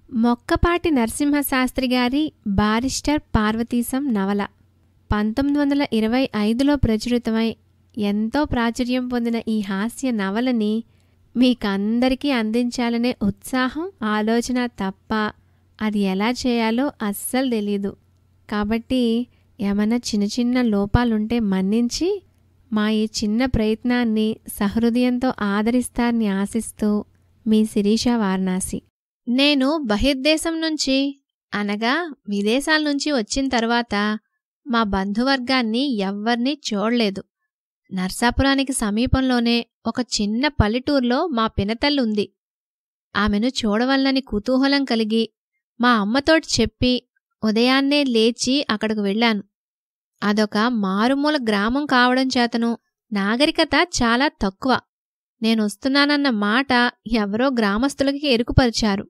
మొక్కపాటి నరసింహశాస్త్రి గారి బారిస్టర్ పార్వతీశం నవల పంతొమ్మిది వందల ఇరవై ఐదులో ప్రచురితమై ఎంతో ప్రాచుర్యం పొందిన ఈ హాస్య నవలని మీకందరికీ అందించాలనే ఉత్సాహం ఆలోచన తప్ప అది ఎలా చేయాలో అస్సలు తెలీదు కాబట్టి ఏమైనా చిన్న చిన్న లోపాలుంటే మన్నించి మా ఈ చిన్న ప్రయత్నాన్ని సహృదయంతో ఆదరిస్తారని ఆశిస్తూ మీ శిరీష వారణాసి నేను బహిర్దేశం నుంచి అనగా విదేశాల నుంచి వచ్చిన తర్వాత మా బంధువర్గాన్ని ఎవ్వర్నీ చూడలేదు నర్సాపురానికి సమీపంలోనే ఒక చిన్న పల్లెటూరులో మా పినతల్లి ఉంది ఆమెను చూడవల్లని కుతూహలం కలిగి మా అమ్మతోటి చెప్పి ఉదయాన్నే లేచి అక్కడికి వెళ్ళాను అదొక మారుమూల గ్రామం కావడం చేతను నాగరికత చాలా తక్కువ నేనొస్తున్నానన్న మాట ఎవరో గ్రామస్తులకి ఎరుకుపరిచారు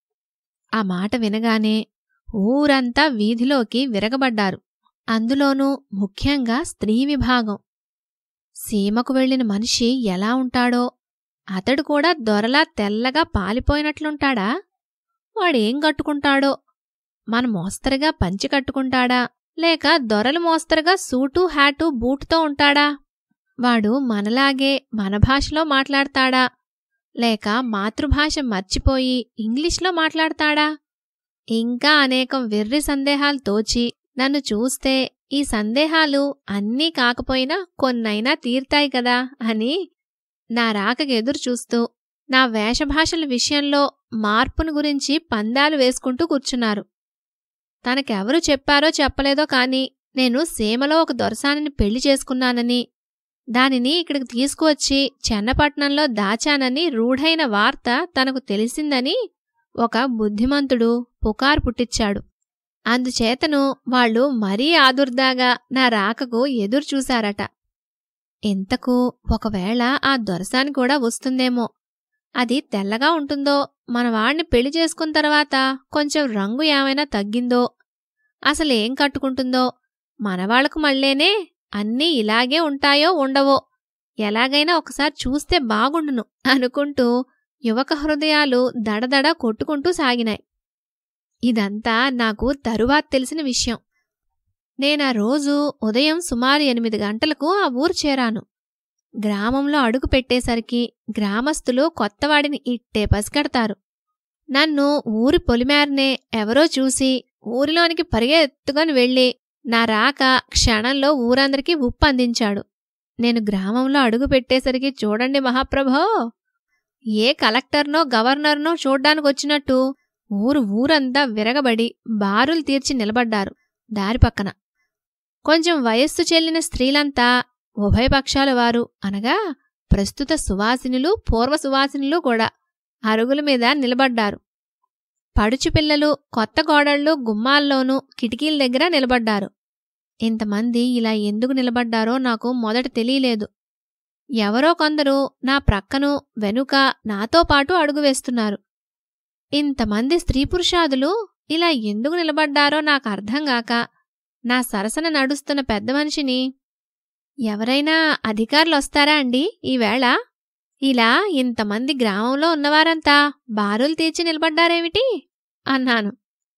ఆ మాట వినగానే ఊరంతా వీధిలోకి విరగబడ్డారు అందులోనూ ముఖ్యంగా స్త్రీ విభాగం సీమకు వెళ్ళిన మనిషి ఎలా ఉంటాడో అతడు కూడా దొరలా తెల్లగా పాలిపోయినట్లుంటాడా వాడేం కట్టుకుంటాడో మన మోస్తరుగా పంచి కట్టుకుంటాడా లేక దొరలు మోస్తరుగా సూటు హ్యాటు బూటుతో ఉంటాడా వాడు మనలాగే మన భాషలో మాట్లాడతాడా లేక మాతృభాష మర్చిపోయి ఇంగ్లీష్లో మాట్లాడతాడా ఇంకా అనేకం వెర్రి సందేహాలు తోచి నన్ను చూస్తే ఈ సందేహాలు అన్నీ కాకపోయినా కొన్నైనా తీర్తాయి కదా అని నా రాకకు ఎదురు చూస్తూ నా వేషభాషల విషయంలో మార్పును గురించి పందాలు వేసుకుంటూ కూర్చున్నారు తనకెవరు చెప్పారో చెప్పలేదో కాని నేను సీమలో ఒక దొరసానిని పెళ్లి చేసుకున్నానని దానిని ఇక్కడికి తీసుకువచ్చి చెన్నపట్నంలో దాచానని రూఢైన వార్త తనకు తెలిసిందని ఒక బుద్ధిమంతుడు పుకారు పుట్టించాడు అందుచేతను వాళ్ళు మరీ ఆదుర్దాగా నా రాకకు ఎదురుచూశారట ఇంతకు ఒకవేళ ఆ దొరసాని కూడా వస్తుందేమో అది తెల్లగా ఉంటుందో మన వాణ్ణి పెళ్లి చేసుకున్న తర్వాత కొంచెం రంగు ఏమైనా తగ్గిందో అసలేం కట్టుకుంటుందో మనవాళ్లకు మళ్ళేనే అన్నీ ఇలాగే ఉంటాయో ఉండవో ఎలాగైనా ఒకసారి చూస్తే బాగుండును అనుకుంటూ యువక హృదయాలు దడదడ కొట్టుకుంటూ సాగినాయి ఇదంతా నాకు తరువాత తెలిసిన విషయం నేనా రోజు ఉదయం సుమారు ఎనిమిది గంటలకు ఆ ఊరు చేరాను గ్రామంలో అడుగు పెట్టేసరికి గ్రామస్తులు కొత్తవాడిని ఇట్టే పసిగడతారు నన్ను ఊరి పొలిమేరనే ఎవరో చూసి ఊరిలోనికి పరిగెత్తుకొని వెళ్ళి నా రాక క్షణంలో ఊరందరికీ ఉప్పు అందించాడు నేను గ్రామంలో అడుగు పెట్టేసరికి చూడండి మహాప్రభో ఏ కలెక్టర్నో గవర్నర్నో చూడ్డానికొచ్చినట్టు ఊరు ఊరంతా విరగబడి బారులు తీర్చి నిలబడ్డారు దారి పక్కన కొంచెం వయస్సు చెల్లిన స్త్రీలంతా ఉభయపక్షాల వారు అనగా ప్రస్తుత సువాసినులు పూర్వ సువాసినులు కూడా అరుగుల మీద నిలబడ్డారు పడుచు పిల్లలు కొత్త గోడళ్ళు గుమ్మాల్లోనూ కిటికీల దగ్గర నిలబడ్డారు ఇంతమంది ఇలా ఎందుకు నిలబడ్డారో నాకు మొదట తెలియలేదు ఎవరో కొందరు నా ప్రక్కను వెనుక నాతో పాటు అడుగు వేస్తున్నారు ఇంతమంది స్త్రీ పురుషాదులు ఇలా ఎందుకు నిలబడ్డారో నాకు అర్థంగాక నా సరసన నడుస్తున్న పెద్ద మనిషిని ఎవరైనా అధికారులు వస్తారా అండి ఈవేళ ఇలా ఇంతమంది గ్రామంలో ఉన్నవారంతా బారులు తీర్చి నిలబడ్డారేమిటి అన్నాను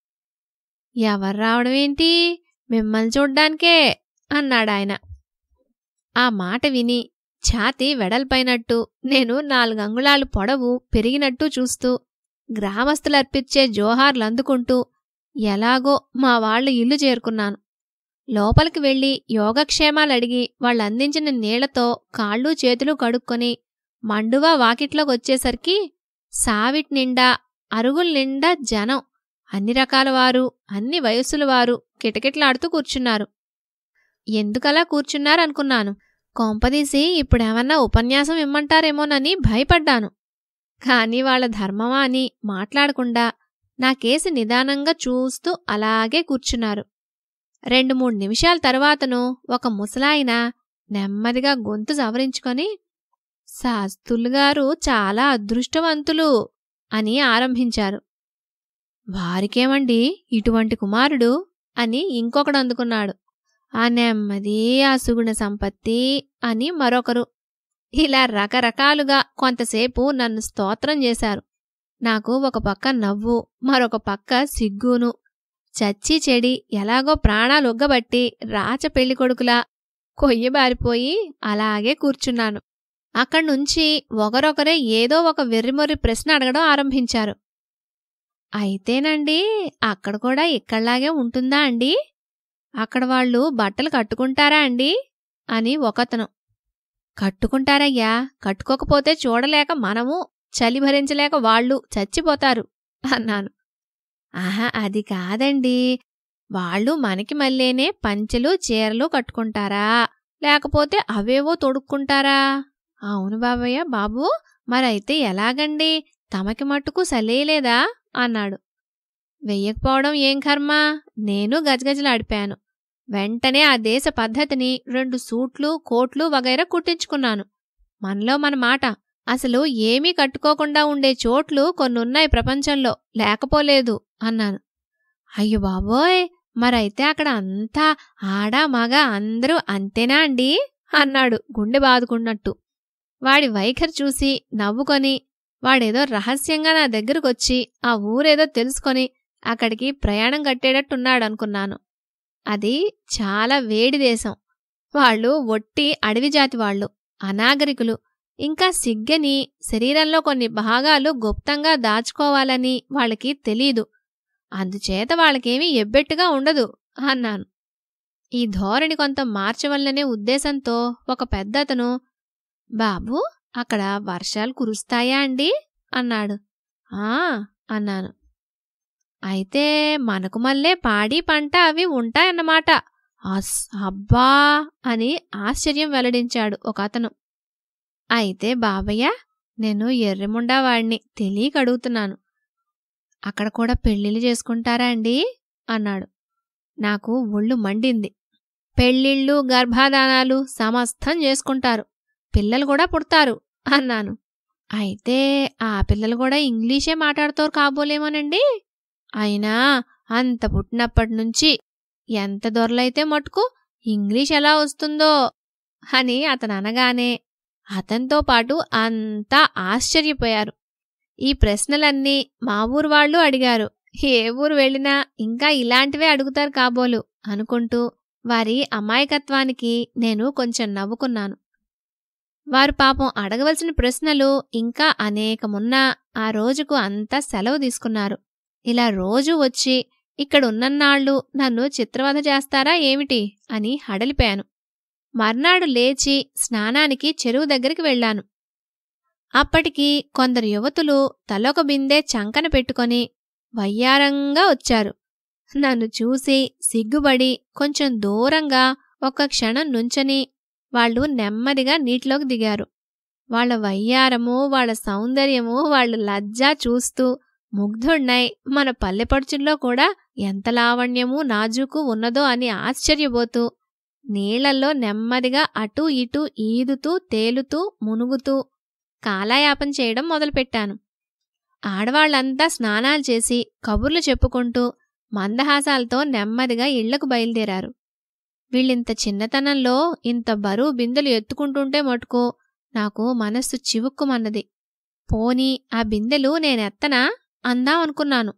ఎవరు రావడమేంటి మిమ్మల్ని చూడ్డానికే అన్నాడాయన ఆ మాట విని ఛాతి వెడల్పైనట్టు నేను నాలుగంగుళాలు పొడవు పెరిగినట్టు చూస్తూ గ్రామస్తులర్పించే జోహార్లు అందుకుంటూ ఎలాగో మా వాళ్లు ఇల్లు చేరుకున్నాను లోపలికి వెళ్లి యోగక్షేమాలు అడిగి వాళ్ళందించిన నీళ్లతో కాళ్ళు చేతులు కడుక్కొని మండువా వాకిట్లోకొచ్చేసరికి సావిట్ నిండా అరుగుల నిండా జనం అన్ని రకాల వారు అన్ని వయస్సుల వారు కిటకిటలాడుతూ కూర్చున్నారు ఎందుకలా కూర్చున్నారనుకున్నాను కొంపదీసి ఇప్పుడేమన్నా ఉపన్యాసం ఇమ్మంటారేమోనని భయపడ్డాను కాని వాళ్ళ ధర్మమా అని మాట్లాడకుండా నా కేసు నిదానంగా చూస్తూ అలాగే కూర్చున్నారు రెండు మూడు నిమిషాల తరువాతను ఒక ముసలాయన నెమ్మదిగా గొంతు సవరించుకొని శాస్త్రులుగారు చాలా అదృష్టవంతులు అని ఆరంభించారు వారికేమండి ఇటువంటి కుమారుడు అని ఇంకొకడు అందుకున్నాడు ఆ నెమ్మది ఆ సుగుణ సంపత్తి అని మరొకరు ఇలా రకరకాలుగా కొంతసేపు నన్ను స్తోత్రం చేశారు నాకు ఒక పక్క నవ్వు మరొక పక్క సిగ్గును చచ్చి చెడి ఎలాగో ప్రాణాలు ఒగ్గబట్టి రాచ పెళ్లి కొడుకులా కొయ్య బారిపోయి అలాగే కూర్చున్నాను అక్కడ్నుంచి ఒకరొకరే ఏదో ఒక వెర్రిమొర్రి ప్రశ్న అడగడం ఆరంభించారు అయితేనండి అక్కడ కూడా ఇక్కడ్లాగే ఉంటుందా అండి అక్కడ వాళ్ళు బట్టలు కట్టుకుంటారా అండి అని ఒకతను కట్టుకుంటారయ్యా కట్టుకోకపోతే చూడలేక మనము చలి భరించలేక వాళ్ళు చచ్చిపోతారు అన్నాను ఆహా అది కాదండి వాళ్ళు మనకి మళ్ళీనే పంచెలు చీరలు కట్టుకుంటారా లేకపోతే అవేవో తొడుక్కుంటారా అవును బాబయ్య బాబు మరైతే ఎలాగండి తమకి మట్టుకు సలేయలేదా అన్నాడు వెయ్యకపోవడం ఏం కర్మ నేను గజగజలాడిపాను వెంటనే ఆ దేశ పద్ధతిని రెండు సూట్లు కోట్లు వగైరా కుట్టించుకున్నాను మనలో మన మాట అసలు ఏమీ కట్టుకోకుండా ఉండే చోట్లు కొన్నున్నాయి ప్రపంచంలో లేకపోలేదు అన్నాను అయ్యో బాబోయ్ మరైతే అక్కడ అంతా ఆడ మగ అందరూ అంతేనా అండి అన్నాడు గుండె బాదుకున్నట్టు వాడి వైఖరి చూసి నవ్వుకొని వాడేదో రహస్యంగా నా దగ్గరకొచ్చి ఆ ఊరేదో తెలుసుకొని అక్కడికి ప్రయాణం కట్టేటట్టున్నాడనుకున్నాను అది చాలా వేడి దేశం వాళ్ళు ఒట్టి అడవి జాతి వాళ్ళు అనాగరికులు ఇంకా సిగ్గని శరీరంలో కొన్ని భాగాలు గుప్తంగా దాచుకోవాలని వాళ్ళకి తెలీదు అందుచేత వాళ్ళకేమీ ఎబ్బెట్టుగా ఉండదు అన్నాను ఈ ధోరణి కొంత మార్చవలననే ఉద్దేశంతో ఒక పెద్దతను బాబు అక్కడ వర్షాలు కురుస్తాయా అండి అన్నాడు ఆ అన్నాను అయితే మనకు మళ్ళీ పాడి పంట అవి ఉంటాయన్నమాట అస్ అబ్బా అని ఆశ్చర్యం వెల్లడించాడు ఒక అతను అయితే బాబయ్య నేను ఎర్రముండా వాడిని తెలియక అడుగుతున్నాను అక్కడ కూడా పెళ్ళిళ్ళు చేసుకుంటారా అండి అన్నాడు నాకు ఒళ్ళు మండింది పెళ్ళిళ్ళు గర్భాధానాలు సమస్తం చేసుకుంటారు పిల్లలు కూడా పుడతారు అన్నాను అయితే ఆ పిల్లలు కూడా ఇంగ్లీషే మాట్లాడుతారు కాబోలేమోనండి అయినా అంత పుట్టినప్పటి నుంచి ఎంత దొరలైతే మటుకు ఇంగ్లీష్ ఎలా వస్తుందో అని అతను అనగానే అతనితో పాటు అంతా ఆశ్చర్యపోయారు ఈ ప్రశ్నలన్నీ మా ఊరు వాళ్ళు అడిగారు ఏ ఊరు వెళ్ళినా ఇంకా ఇలాంటివే అడుగుతారు కాబోలు అనుకుంటూ వారి అమాయకత్వానికి నేను కొంచెం నవ్వుకున్నాను వారు పాపం అడగవలసిన ప్రశ్నలు ఇంకా అనేకమున్నా ఆ రోజుకు అంతా సెలవు తీసుకున్నారు ఇలా రోజూ వచ్చి ఇక్కడున్నన్నాళ్ళు నన్ను చిత్రవధ చేస్తారా ఏమిటి అని హడలిపోయాను మర్నాడు లేచి స్నానానికి చెరువు దగ్గరికి వెళ్ళాను అప్పటికి కొందరు యువతులు తలొక బిందె చంకన పెట్టుకొని వయ్యారంగా వచ్చారు నన్ను చూసి సిగ్గుబడి కొంచెం దూరంగా ఒక్క క్షణం నుంచని వాళ్ళు నెమ్మదిగా నీటిలోకి దిగారు వాళ్ళ వయ్యారము వాళ్ళ సౌందర్యము వాళ్ళ లజ్జ చూస్తూ ముగ్ధుణ్ణై మన పల్లెపడుచుల్లో కూడా ఎంత లావణ్యము నాజూకు ఉన్నదో అని ఆశ్చర్యపోతూ నీళ్లల్లో నెమ్మదిగా అటూ ఇటూ ఈదుతూ తేలుతూ మునుగుతూ కాలాయాపన చేయడం మొదలుపెట్టాను ఆడవాళ్లంతా స్నానాలు చేసి కబుర్లు చెప్పుకుంటూ మందహాసాలతో నెమ్మదిగా ఇళ్లకు బయలుదేరారు వీళ్ళింత చిన్నతనంలో ఇంత బరువు బిందెలు ఎత్తుకుంటుంటే మటుకు నాకు మనస్సు చివుక్కుమన్నది పోనీ ఆ బిందెలు నేనెత్తనా అందాం అనుకున్నాను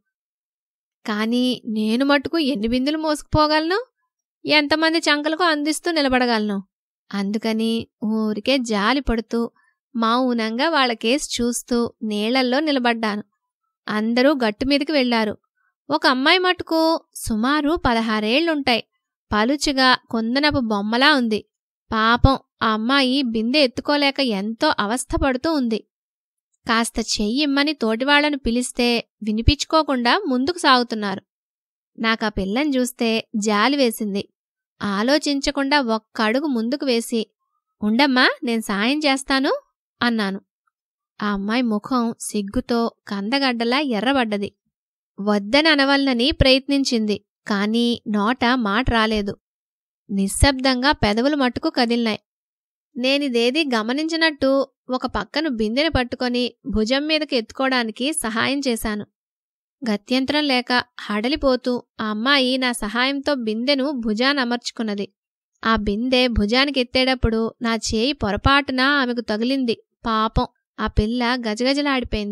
కాని నేను మటుకు ఎన్ని బిందెలు మోసుకుపోగలను ఎంతమంది చంకలకు అందిస్తూ నిలబడగలను అందుకని ఊరికే జాలి పడుతూ మౌనంగా వాళ్ళ కేసు చూస్తూ నీళ్లల్లో నిలబడ్డాను అందరూ గట్టు మీదకి వెళ్లారు ఒక అమ్మాయి మటుకు సుమారు పదహారేళ్లుంటాయి పలుచుగా కొందనపు బొమ్మలా ఉంది పాపం ఆ అమ్మాయి బిందె ఎత్తుకోలేక ఎంతో అవస్థపడుతూ ఉంది కాస్త చెయ్యిమ్మని తోటివాళ్లను పిలిస్తే వినిపించుకోకుండా ముందుకు సాగుతున్నారు నాకా పిల్లని చూస్తే జాలి వేసింది ఆలోచించకుండా ఒక్క అడుగు ముందుకు వేసి ఉండమ్మా నేను సాయం చేస్తాను అన్నాను ఆ అమ్మాయి ముఖం సిగ్గుతో కందగడ్డలా ఎర్రబడ్డది వద్దని అనవలనని ప్రయత్నించింది కాని నోట మాట రాలేదు నిశ్శబ్దంగా పెదవులు మట్టుకు కదిలినాయి నేనిదేదీ గమనించినట్టు ఒక పక్కను బిందెని పట్టుకొని భుజం మీదకి ఎత్తుకోవడానికి సహాయం చేశాను గత్యంతరం లేక హడలిపోతూ ఆ అమ్మాయి నా సహాయంతో బిందెను భుజానమర్చుకున్నది ఆ బిందె భుజానికి ఎత్తేటప్పుడు నా చేయి పొరపాటున ఆమెకు తగిలింది పాపం ఆ పిల్ల గజగజలాడిపోయింది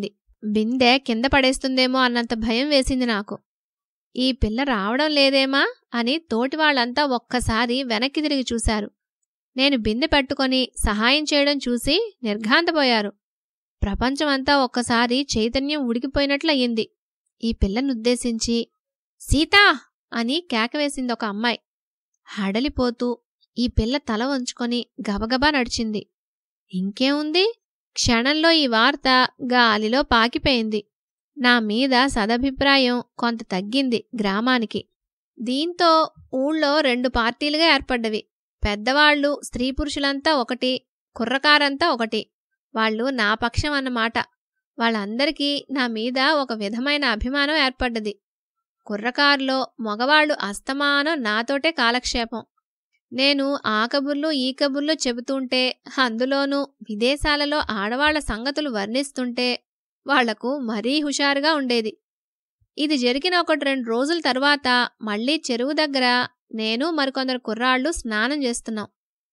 బిందె కింద పడేస్తుందేమో అన్నంత భయం వేసింది నాకు ఈ పిల్ల రావడం లేదేమా అని తోటి వాళ్ళంతా ఒక్కసారి వెనక్కి తిరిగి చూశారు నేను బిందె పెట్టుకొని సహాయం చేయడం చూసి నిర్ఘాంతపోయారు ప్రపంచమంతా ఒక్కసారి చైతన్యం ఉడికిపోయినట్లయింది ఈ పిల్లనుద్దేశించి సీతా అని కేకవేసింది ఒక అమ్మాయి హడలిపోతూ ఈ పిల్ల తల వంచుకొని గబగబా నడిచింది ఇంకేముంది క్షణంలో ఈ వార్త గాలిలో పాకిపోయింది నా మీద సదభిప్రాయం కొంత తగ్గింది గ్రామానికి దీంతో ఊళ్ళో రెండు పార్టీలుగా ఏర్పడ్డవి పెద్దవాళ్ళు స్త్రీ పురుషులంతా ఒకటి కుర్రకారంతా ఒకటి వాళ్ళు నా పక్షం అన్నమాట వాళ్ళందరికీ నా మీద ఒక విధమైన అభిమానం ఏర్పడ్డది కుర్రకారులో మగవాళ్ళు అస్తమానం నాతోటే కాలక్షేపం నేను ఆ కబుర్లు ఈ కబుర్లు చెబుతుంటే అందులోనూ విదేశాలలో ఆడవాళ్ల సంగతులు వర్ణిస్తుంటే వాళ్లకు మరీ హుషారుగా ఉండేది ఇది జరిగిన ఒకటి రెండు రోజుల తర్వాత మళ్ళీ చెరువు దగ్గర నేను మరికొందరు కుర్రాళ్ళు స్నానం చేస్తున్నాం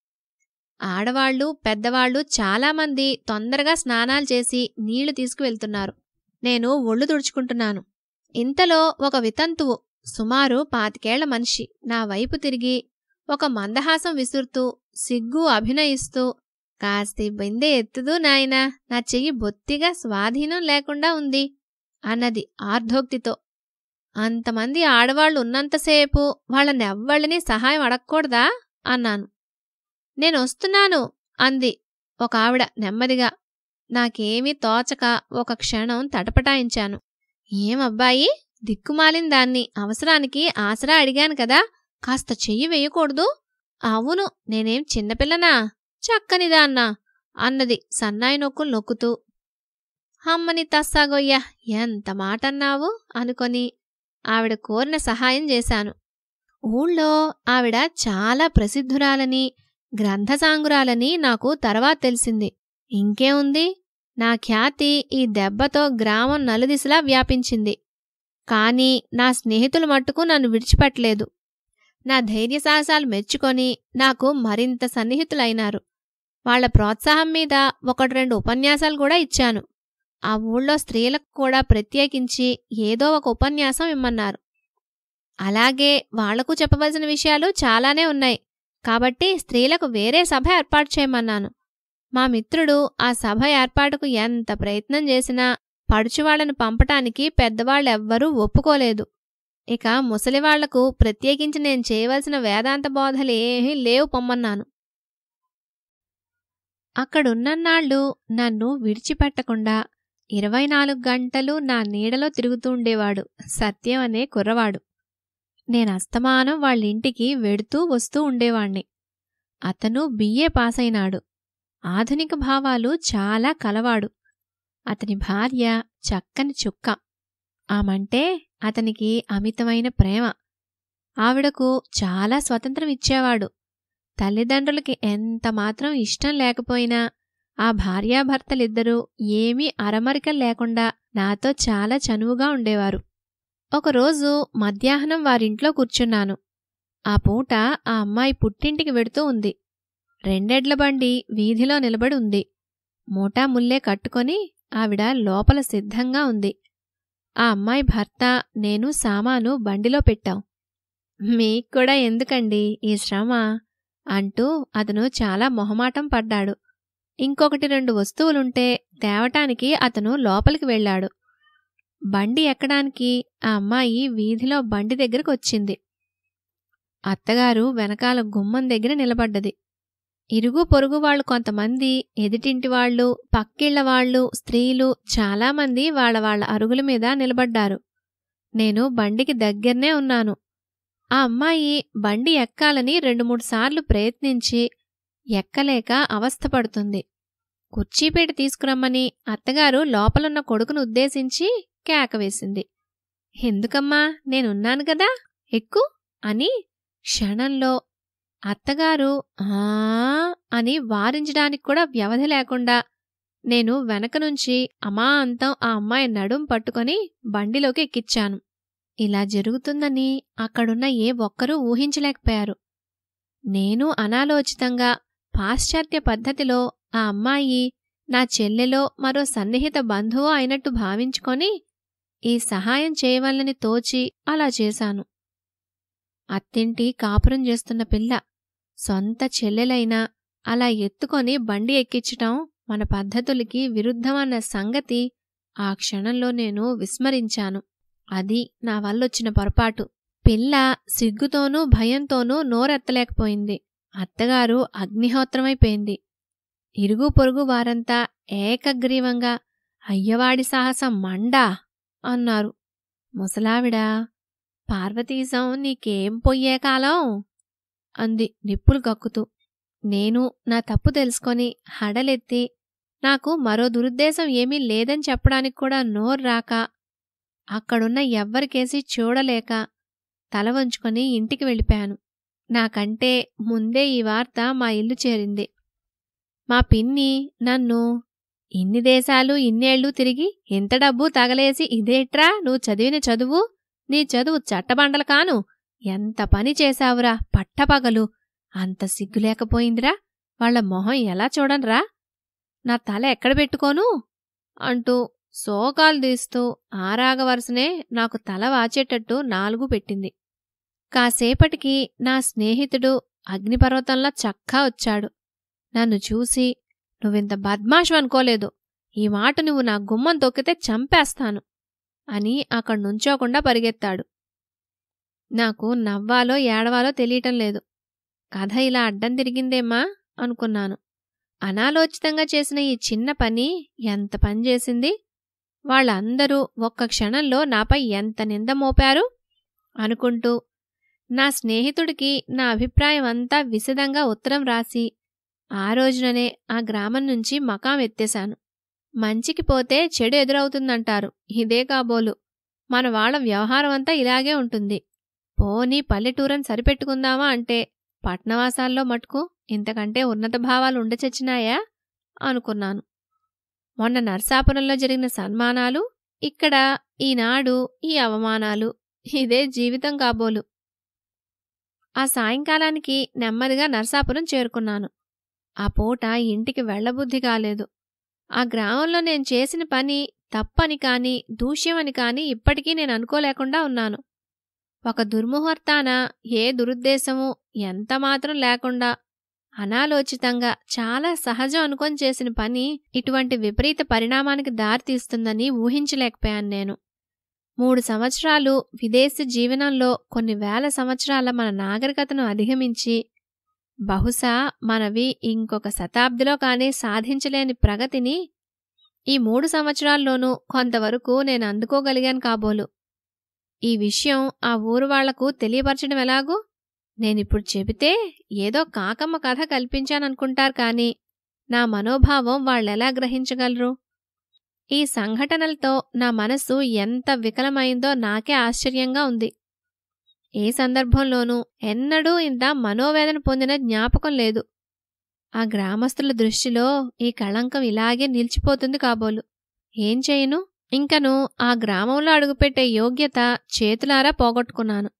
ఆడవాళ్లు పెద్దవాళ్లు చాలామంది తొందరగా స్నానాలు చేసి నీళ్లు తీసుకువెళ్తున్నారు నేను ఒళ్ళు తుడుచుకుంటున్నాను ఇంతలో ఒక వితంతువు సుమారు పాతికేళ్ల మనిషి నా వైపు తిరిగి ఒక మందహాసం విసురుతూ సిగ్గు అభినయిస్తూ కాస్తి బిందె ఎత్తుదు నాయనా నా చెయ్యి బొత్తిగా స్వాధీనం లేకుండా ఉంది అన్నది ఆర్ధోక్తితో అంతమంది ఆడవాళ్లు ఉన్నంతసేపు వాళ్ళనెవ్వళ్ళని సహాయం అడగకూడదా అన్నాను నేను వస్తున్నాను అంది ఒక ఆవిడ నెమ్మదిగా నాకేమీ తోచక ఒక క్షణం తటపటాయించాను ఏమబ్బాయి దిక్కుమాలిన దాన్ని అవసరానికి ఆసరా అడిగాను కదా కాస్త చెయ్యి వేయకూడదు అవును నేనేం చిన్నపిల్లనా చక్కనిదాన్నా అన్నది సన్నాయి నొక్కులు నొక్కుతూ అమ్మని తస్సాగొయ్యా ఎంత మాటన్నావు అనుకొని ఆవిడ కోరిన సహాయం చేశాను ఊళ్ళో ఆవిడ చాలా ప్రసిద్ధురాలని గ్రంథసాంగురాలని నాకు తర్వాత తెలిసింది ఇంకేముంది నా ఖ్యాతి ఈ దెబ్బతో గ్రామం నలుదిశలా వ్యాపించింది కాని నా స్నేహితులు మట్టుకు నన్ను విడిచిపెట్టలేదు నా ధైర్యసాహసాలు మెచ్చుకొని నాకు మరింత సన్నిహితులైనారు వాళ్ల ప్రోత్సాహం మీద ఒకటి రెండు ఉపన్యాసాలు కూడా ఇచ్చాను ఆ ఊళ్ళో స్త్రీలకు కూడా ప్రత్యేకించి ఏదో ఒక ఉపన్యాసం ఇమ్మన్నారు అలాగే వాళ్లకు చెప్పవలసిన విషయాలు చాలానే ఉన్నాయి కాబట్టి స్త్రీలకు వేరే సభ ఏర్పాటు చేయమన్నాను మా మిత్రుడు ఆ సభ ఏర్పాటుకు ఎంత ప్రయత్నం చేసినా పడుచువాళ్లను పంపటానికి పెద్దవాళ్ళెవ్వరూ ఒప్పుకోలేదు ఇక ముసలివాళ్లకు ప్రత్యేకించి నేను చేయవలసిన వేదాంత బోధలేమీ లేవు పొమ్మన్నాను అక్కడున్నన్నాళ్ళు నన్ను విడిచిపెట్టకుండా ఇరవై నాలుగు గంటలు నా నీడలో తిరుగుతూ ఉండేవాడు సత్యం అనే కుర్రవాడు నేను అస్తమానం వాళ్ళింటికి వెడుతూ వస్తూ ఉండేవాణ్ణి అతను బిఏ పాసైనాడు ఆధునిక భావాలు చాలా కలవాడు అతని భార్య చక్కని చుక్క ఆమంటే అతనికి అమితమైన ప్రేమ ఆవిడకు చాలా స్వతంత్రం ఇచ్చేవాడు తల్లిదండ్రులకి ఎంత మాత్రం ఇష్టం లేకపోయినా ఆ భార్యాభర్తలిద్దరూ ఏమీ అరమరికలు లేకుండా నాతో చాలా చనువుగా ఉండేవారు ఒకరోజు మధ్యాహ్నం వారింట్లో కూర్చున్నాను ఆ పూట ఆ అమ్మాయి పుట్టింటికి వెడుతూ ఉంది రెండెడ్ల బండి వీధిలో నిలబడి ఉంది మూటా ముల్లే కట్టుకొని ఆవిడ లోపల సిద్ధంగా ఉంది ఆ అమ్మాయి భర్త నేను సామాను బండిలో పెట్టాం మీక్కూడా ఎందుకండి ఈ శ్రమ అంటూ అతను చాలా మొహమాటం పడ్డాడు ఇంకొకటి రెండు వస్తువులుంటే తేవటానికి అతను లోపలికి వెళ్ళాడు బండి ఎక్కడానికి ఆ అమ్మాయి వీధిలో బండి దగ్గరకు వచ్చింది అత్తగారు వెనకాల గుమ్మం దగ్గర నిలబడ్డది ఇరుగు పొరుగు వాళ్ళు కొంతమంది ఎదిటింటి వాళ్ళు పక్కిళ్ల వాళ్ళు స్త్రీలు చాలామంది వాళ్ళ వాళ్ళ అరుగుల మీద నిలబడ్డారు నేను బండికి దగ్గరనే ఉన్నాను ఆ అమ్మాయి బండి ఎక్కాలని రెండు మూడు సార్లు ప్రయత్నించి ఎక్కలేక అవస్థపడుతుంది కుర్చీపీట తీసుకురమ్మని అత్తగారు లోపలున్న కొడుకును ఉద్దేశించి కేకవేసింది ఎందుకమ్మా నేనున్నాను కదా ఎక్కు అని క్షణంలో అత్తగారు ఆ అని వారించడానికి కూడా వ్యవధి లేకుండా నేను వెనక నుంచి అమాంతం ఆ అమ్మాయి నడుం పట్టుకొని బండిలోకి ఎక్కిచ్చాను ఇలా జరుగుతుందని అక్కడున్న ఏ ఒక్కరూ ఊహించలేకపోయారు నేను అనాలోచితంగా పాశ్చాత్య పద్ధతిలో ఆ అమ్మాయి నా చెల్లెలో మరో సన్నిహిత బంధువో అయినట్టు భావించుకొని ఈ సహాయం చేయవల్లని తోచి అలా చేశాను అత్తింటి కాపురం చేస్తున్న పిల్ల సొంత చెల్లెలైనా అలా ఎత్తుకొని బండి ఎక్కించటం మన పద్ధతులకి విరుద్ధమన్న సంగతి ఆ క్షణంలో నేను విస్మరించాను అది నా వల్లొచ్చిన పొరపాటు పిల్ల సిగ్గుతోనూ భయంతోనూ నోరెత్తలేకపోయింది అత్తగారు అగ్నిహోత్రమైపోయింది ఇరుగు పొరుగు వారంతా ఏకగ్రీవంగా అయ్యవాడి సాహసం మండా అన్నారు ముసలావిడ పార్వతీశం నీకేం పొయ్యే కాలం అంది నిప్పులు కక్కుతూ నేను నా తప్పు తెలుసుకొని హడలెత్తి నాకు మరో దురుద్దేశం ఏమీ లేదని చెప్పడానికి కూడా నోరు రాక అక్కడున్న ఎవ్వరికేసి చూడలేక తల వంచుకొని ఇంటికి వెళ్ళిపోయాను నాకంటే ముందే ఈ వార్త మా ఇల్లు చేరింది మా పిన్ని నన్ను ఇన్ని దేశాలు ఇన్నేళ్లు తిరిగి ఇంత డబ్బు తగలేసి ఇదేట్రా నువ్వు చదివిన చదువు నీ చదువు చట్టబండలు కాను ఎంత పని చేశావురా పట్టపగలు అంత సిగ్గు లేకపోయిందిరా వాళ్ల మొహం ఎలా చూడన్రా నా తల ఎక్కడ పెట్టుకోను అంటూ సోకాలు తీస్తూ ఆరాగ వరుసనే నాకు తల వాచేటట్టు నాలుగు పెట్టింది కాసేపటికి నా స్నేహితుడు అగ్నిపర్వతంలా చక్కా వచ్చాడు నన్ను చూసి నువ్వింత బద్మాషు అనుకోలేదు ఈ మాట నువ్వు నా గుమ్మం తొక్కితే చంపేస్తాను అని అక్కడి నుంచోకుండా పరిగెత్తాడు నాకు నవ్వాలో ఏడవాలో తెలియటం లేదు కథ ఇలా అడ్డం తిరిగిందేమ్మా అనుకున్నాను అనాలోచితంగా చేసిన ఈ చిన్న పని ఎంత పని చేసింది వాళ్ళందరూ ఒక్క క్షణంలో నాపై ఎంత నింద మోపారు అనుకుంటూ నా స్నేహితుడికి నా అభిప్రాయం అంతా విశదంగా ఉత్తరం రాసి ఆ రోజుననే ఆ గ్రామం నుంచి మకాం ఎత్తేశాను మంచికి పోతే చెడు ఎదురవుతుందంటారు ఇదే కాబోలు మన వాళ్ళ వ్యవహారం అంతా ఇలాగే ఉంటుంది పోనీ పల్లెటూరని సరిపెట్టుకుందామా అంటే పట్నవాసాల్లో మటుకు ఇంతకంటే ఉన్నత భావాలు ఉండచచ్చినాయా అనుకున్నాను మొన్న నర్సాపురంలో జరిగిన సన్మానాలు ఇక్కడ ఈనాడు ఈ అవమానాలు ఇదే జీవితం కాబోలు ఆ సాయంకాలానికి నెమ్మదిగా నర్సాపురం చేరుకున్నాను ఆ పూట ఇంటికి వెళ్లబుద్ధి కాలేదు ఆ గ్రామంలో నేను చేసిన పని తప్పని కాని దూష్యమని కాని ఇప్పటికీ నేను అనుకోలేకుండా ఉన్నాను ఒక దుర్ముహూర్తాన ఏ దురుద్దేశము ఎంతమాత్రం లేకుండా అనాలోచితంగా చాలా సహజం అనుకొని చేసిన పని ఇటువంటి విపరీత పరిణామానికి దారితీస్తుందని ఊహించలేకపోయాను నేను మూడు సంవత్సరాలు విదేశీ జీవనంలో కొన్ని వేల సంవత్సరాల మన నాగరికతను అధిగమించి బహుశా మనవి ఇంకొక శతాబ్దిలో కానీ సాధించలేని ప్రగతిని ఈ మూడు సంవత్సరాల్లోనూ కొంతవరకు నేను అందుకోగలిగాను కాబోలు ఈ విషయం ఆ ఊరు వాళ్లకు తెలియపరచడం ఎలాగూ నేనిప్పుడు చెబితే ఏదో కాకమ్మ కథ కల్పించాననుకుంటారు కాని నా మనోభావం వాళ్ళెలా గ్రహించగలరు ఈ సంఘటనలతో నా మనసు ఎంత వికలమైందో నాకే ఆశ్చర్యంగా ఉంది ఏ సందర్భంలోనూ ఎన్నడూ ఇంత మనోవేదన పొందిన జ్ఞాపకం లేదు ఆ గ్రామస్తుల దృష్టిలో ఈ కళంకం ఇలాగే నిలిచిపోతుంది కాబోలు ఏం చేయను ఇంకను ఆ గ్రామంలో అడుగుపెట్టే యోగ్యత చేతులారా పోగొట్టుకున్నాను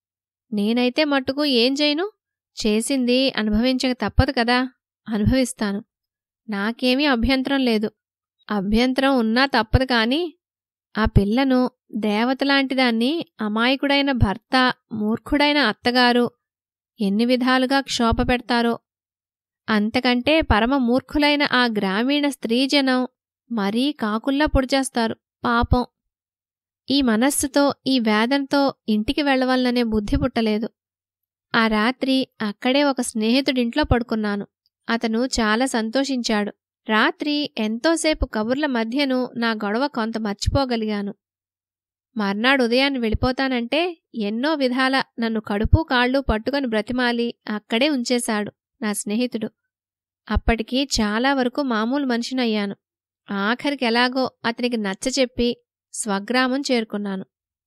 నేనైతే మట్టుకు ఏం చేయను చేసింది అనుభవించక తప్పదు కదా అనుభవిస్తాను నాకేమీ అభ్యంతరం లేదు అభ్యంతరం ఉన్నా తప్పదు కాని ఆ పిల్లను దేవతలాంటిదాన్ని అమాయకుడైన భర్త మూర్ఖుడైన అత్తగారు ఎన్ని విధాలుగా క్షోభ పెడతారో అంతకంటే పరమ మూర్ఖులైన ఆ గ్రామీణ స్త్రీజనం మరీ కాకుల్లా పొడిచేస్తారు పాపం ఈ మనస్సుతో ఈ వేదనతో ఇంటికి వెళ్ళవలననే బుద్ధి పుట్టలేదు ఆ రాత్రి అక్కడే ఒక స్నేహితుడింట్లో పడుకున్నాను అతను చాలా సంతోషించాడు రాత్రి ఎంతోసేపు కబుర్ల మధ్యను నా గొడవ కొంత మర్చిపోగలిగాను మర్నాడు ఉదయాన్ని వెళ్ళిపోతానంటే ఎన్నో విధాల నన్ను కడుపు కాళ్ళు పట్టుకొని బ్రతిమాలి అక్కడే ఉంచేశాడు నా స్నేహితుడు అప్పటికి చాలా వరకు మామూలు మనిషినయ్యాను ఆఖరికి ఎలాగో అతనికి నచ్చచెప్పి స్వగ్రామం చేరుకున్నాను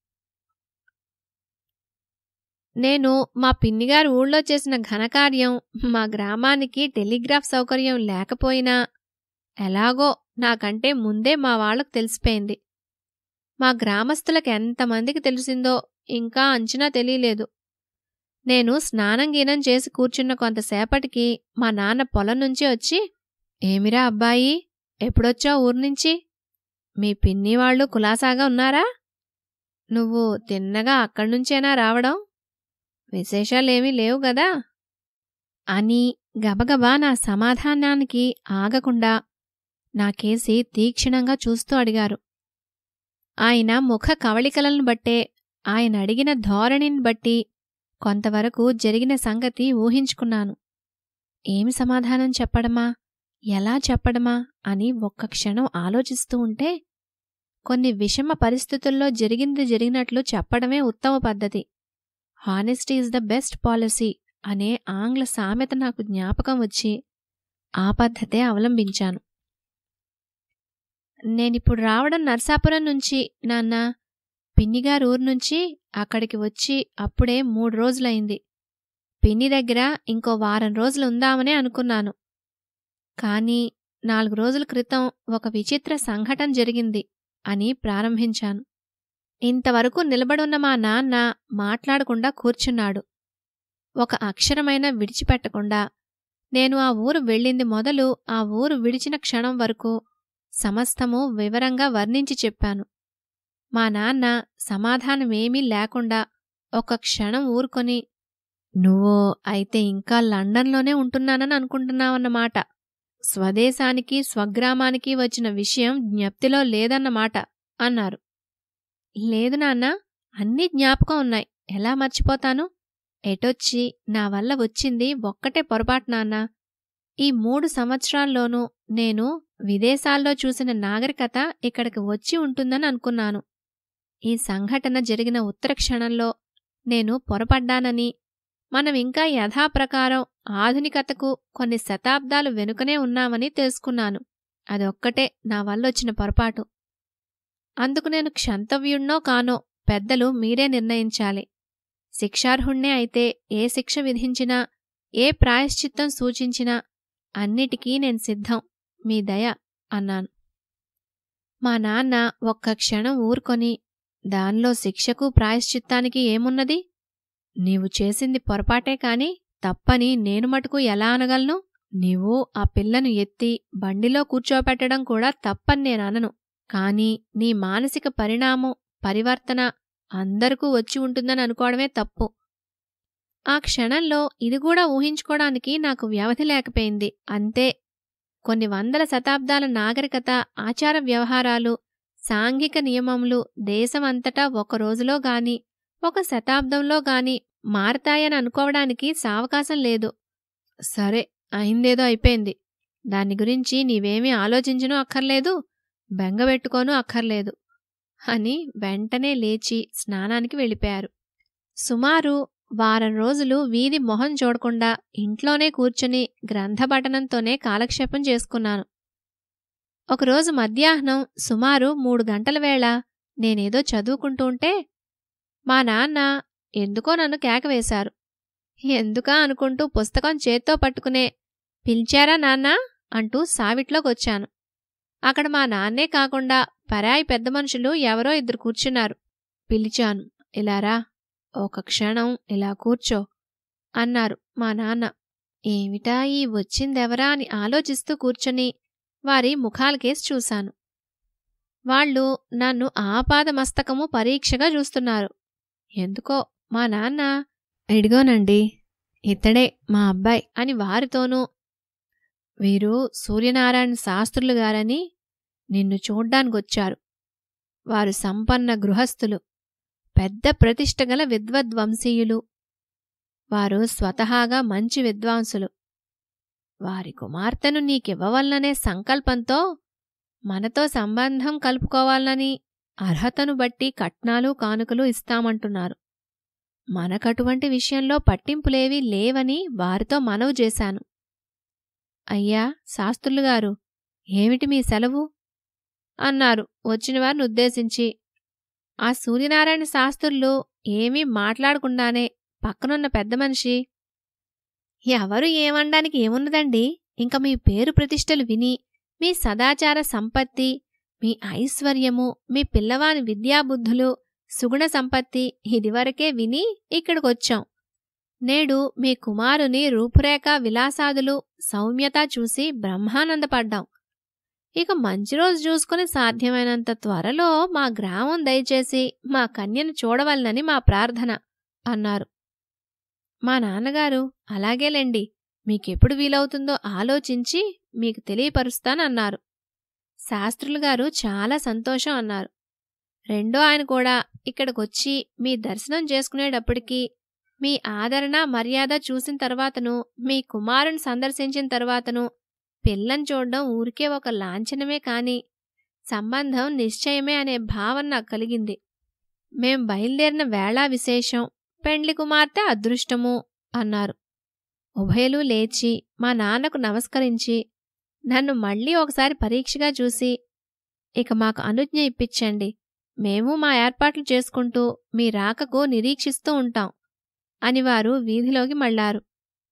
నేను మా పిన్నిగారు ఊళ్ళో చేసిన ఘనకార్యం మా గ్రామానికి టెలిగ్రాఫ్ సౌకర్యం లేకపోయినా ఎలాగో నాకంటే ముందే మా వాళ్లకు తెలిసిపోయింది మా గ్రామస్తులకు ఎంతమందికి తెలిసిందో ఇంకా అంచనా తెలియలేదు నేను స్నానం గీనం చేసి కూర్చున్న కొంతసేపటికి మా నాన్న పొలం నుంచి వచ్చి ఏమిరా అబ్బాయి ఎప్పుడొచ్చావు ఊరు నుంచి మీ పిన్ని వాళ్ళు కులాసాగా ఉన్నారా నువ్వు తిన్నగా అక్కడ్నుంచేనా రావడం విశేషాలేమీ లేవు గదా అని గబగబా నా సమాధానానికి ఆగకుండా నాకేసి తీక్షణంగా చూస్తూ అడిగారు ఆయన ముఖ కవళికలను బట్టే ఆయన అడిగిన ధోరణిని బట్టి కొంతవరకు జరిగిన సంగతి ఊహించుకున్నాను ఏమి సమాధానం చెప్పడమా ఎలా చెప్పడమా అని ఒక్క క్షణం ఆలోచిస్తూ ఉంటే కొన్ని విషమ పరిస్థితుల్లో జరిగింది జరిగినట్లు చెప్పడమే ఉత్తమ పద్ధతి honesty is the best policy అనే ఆంగ్ల సామెత నాకు జ్ఞాపకం వచ్చి ఆ పద్ధతే అవలంబించాను నేనిప్పుడు రావడం నర్సాపురం నుంచి నాన్న పిన్నిగారు ఊరు నుంచి అక్కడికి వచ్చి అప్పుడే మూడు రోజులైంది పిన్ని దగ్గర ఇంకో వారం రోజులు ఉందామనే అనుకున్నాను కానీ నాలుగు రోజుల క్రితం ఒక విచిత్ర సంఘటన జరిగింది అని ప్రారంభించాను ఇంతవరకు నిలబడున్న మా నాన్న మాట్లాడకుండా కూర్చున్నాడు ఒక అక్షరమైన విడిచిపెట్టకుండా నేను ఆ ఊరు వెళ్ళింది మొదలు ఆ ఊరు విడిచిన క్షణం వరకు సమస్తము వివరంగా వర్ణించి చెప్పాను మా నాన్న సమాధానమేమీ లేకుండా ఒక క్షణం ఊరుకొని నువ్వు అయితే ఇంకా లండన్లోనే ఉంటున్నానని అనుకుంటున్నావన్నమాట స్వదేశానికి స్వగ్రామానికి వచ్చిన విషయం జ్ఞప్తిలో లేదన్నమాట అన్నారు లేదు నాన్న అన్నీ జ్ఞాపకం ఉన్నాయి ఎలా మర్చిపోతాను ఎటొచ్చి నా వల్ల వచ్చింది ఒక్కటే పొరపాటు నాన్న ఈ మూడు సంవత్సరాల్లోనూ నేను విదేశాల్లో చూసిన నాగరికత ఇక్కడికి వచ్చి ఉంటుందని అనుకున్నాను ఈ సంఘటన జరిగిన ఉత్తర క్షణంలో నేను పొరపడ్డానని మనం ఇంకా యథాప్రకారం ఆధునికతకు కొన్ని శతాబ్దాలు వెనుకనే ఉన్నామని తెలుసుకున్నాను అదొక్కటే నా వల్లొచ్చిన పొరపాటు అందుకు నేను క్షంతవ్యుణ్ణో కానో పెద్దలు మీరే నిర్ణయించాలి శిక్షార్హుణ్ణే అయితే ఏ శిక్ష విధించినా ఏ ప్రాయశ్చిత్తం సూచించినా అన్నిటికీ నేను సిద్ధం మీ దయ అన్నాను మా నాన్న ఒక్క క్షణం ఊరుకొని దానిలో శిక్షకు ప్రాయశ్చిత్తానికి ఏమున్నది నీవు చేసింది పొరపాటే కాని తప్పని నేను మటుకు ఎలా అనగలను నీవు ఆ పిల్లను ఎత్తి బండిలో కూర్చోపెట్టడం కూడా తప్పని నేననను కాని నీ మానసిక పరిణామం పరివర్తన అందరికూ వచ్చి ఉంటుందని అనుకోవడమే తప్పు ఆ క్షణంలో ఇది కూడా ఊహించుకోవడానికి నాకు వ్యవధి లేకపోయింది అంతే కొన్ని వందల శతాబ్దాల నాగరికత ఆచార వ్యవహారాలు సాంఘిక నియమములు దేశమంతటా ఒక రోజులో గాని ఒక శతాబ్దంలో గాని మారతాయని అనుకోవడానికి సావకాశం లేదు సరే అయిందేదో అయిపోయింది దాని గురించి నీవేమీ ఆలోచించనూ అక్కర్లేదు బెంగబెట్టుకోనూ అక్కర్లేదు అని వెంటనే లేచి స్నానానికి వెళ్ళిపోయారు సుమారు వారం రోజులు వీధి మొహం చూడకుండా ఇంట్లోనే కూర్చుని గ్రంథపఠనంతోనే కాలక్షేపం చేసుకున్నాను ఒకరోజు మధ్యాహ్నం సుమారు మూడు గంటల వేళ నేనేదో చదువుకుంటూ ఉంటే మా నాన్న ఎందుకో నన్ను కేకవేశారు ఎందుకా అనుకుంటూ పుస్తకం చేత్తో పట్టుకునే పిలిచారా నాన్న అంటూ సావిట్లోకొచ్చాను అక్కడ మా నాన్నే కాకుండా పరాయి పెద్ద మనుషులు ఎవరో ఇద్దరు కూర్చున్నారు పిలిచాను ఇలారా ఒక క్షణం ఇలా కూర్చో అన్నారు మా నాన్న ఏమిటా ఈ వచ్చిందెవరా అని ఆలోచిస్తూ కూర్చొని వారి ముఖాలకేసి చూశాను వాళ్ళు నన్ను ఆపాదమస్తకము పరీక్షగా చూస్తున్నారు ఎందుకో మా నాన్న ఇడిగోనండి ఇతడే మా అబ్బాయి అని వారితోనూ వీరు సూర్యనారాయణ శాస్త్రులు గారని నిన్ను చూడ్డానికొచ్చారు వారు సంపన్న గృహస్థులు పెద్ద ప్రతిష్టగల విద్వద్వంశీయులు వారు స్వతహాగా మంచి విద్వాంసులు వారి కుమార్తెను నీకివ్వవలననే సంకల్పంతో మనతో సంబంధం కలుపుకోవాలని అర్హతను బట్టి కట్నాలు కానుకలు ఇస్తామంటున్నారు మనకటువంటి విషయంలో పట్టింపులేవీ లేవని వారితో మనవి చేశాను అయ్యా శాస్త్రులుగారు ఏమిటి మీ సెలవు అన్నారు వచ్చిన వారిని ఉద్దేశించి ఆ సూర్యనారాయణ శాస్త్రులు ఏమీ మాట్లాడకుండానే పక్కనున్న పెద్ద మనిషి ఎవరు ఏమనడానికి ఏమున్నదండి ఇంక మీ పేరు ప్రతిష్టలు విని మీ సదాచార సంపత్తి మీ ఐశ్వర్యము మీ పిల్లవాని విద్యాబుద్ధులు సుగుణ సంపత్తి ఇదివరకే విని ఇక్కడికొచ్చాం నేడు మీ కుమారుని రూపురేఖ విలాసాదులు సౌమ్యత చూసి బ్రహ్మానందపడ్డాం ఇక మంచి రోజు చూసుకుని సాధ్యమైనంత త్వరలో మా గ్రామం దయచేసి మా కన్యను చూడవలనని మా ప్రార్థన అన్నారు మా నాన్నగారు అలాగేలేండి మీకెప్పుడు వీలవుతుందో ఆలోచించి మీకు తెలియపరుస్తానన్నారు శాస్త్రులు గారు చాలా సంతోషం అన్నారు రెండో ఆయన కూడా ఇక్కడికొచ్చి మీ దర్శనం చేసుకునేటప్పటికీ మీ ఆదరణ మర్యాద చూసిన తర్వాతను మీ కుమారుని సందర్శించిన తర్వాతను పిల్లని చూడడం ఊరికే ఒక లాంఛనమే కాని సంబంధం నిశ్చయమే అనే భావన నాకు కలిగింది మేం బయలుదేరిన వేళ విశేషం పెండ్లి కుమార్తె అదృష్టము అన్నారు ఉభయలు లేచి మా నాన్నకు నమస్కరించి నన్ను మళ్ళీ ఒకసారి పరీక్షగా చూసి ఇక మాకు అనుజ్ఞ ఇప్పించండి మేము మా ఏర్పాట్లు చేసుకుంటూ మీ రాకకు నిరీక్షిస్తూ ఉంటాం అని వారు వీధిలోకి మళ్ళారు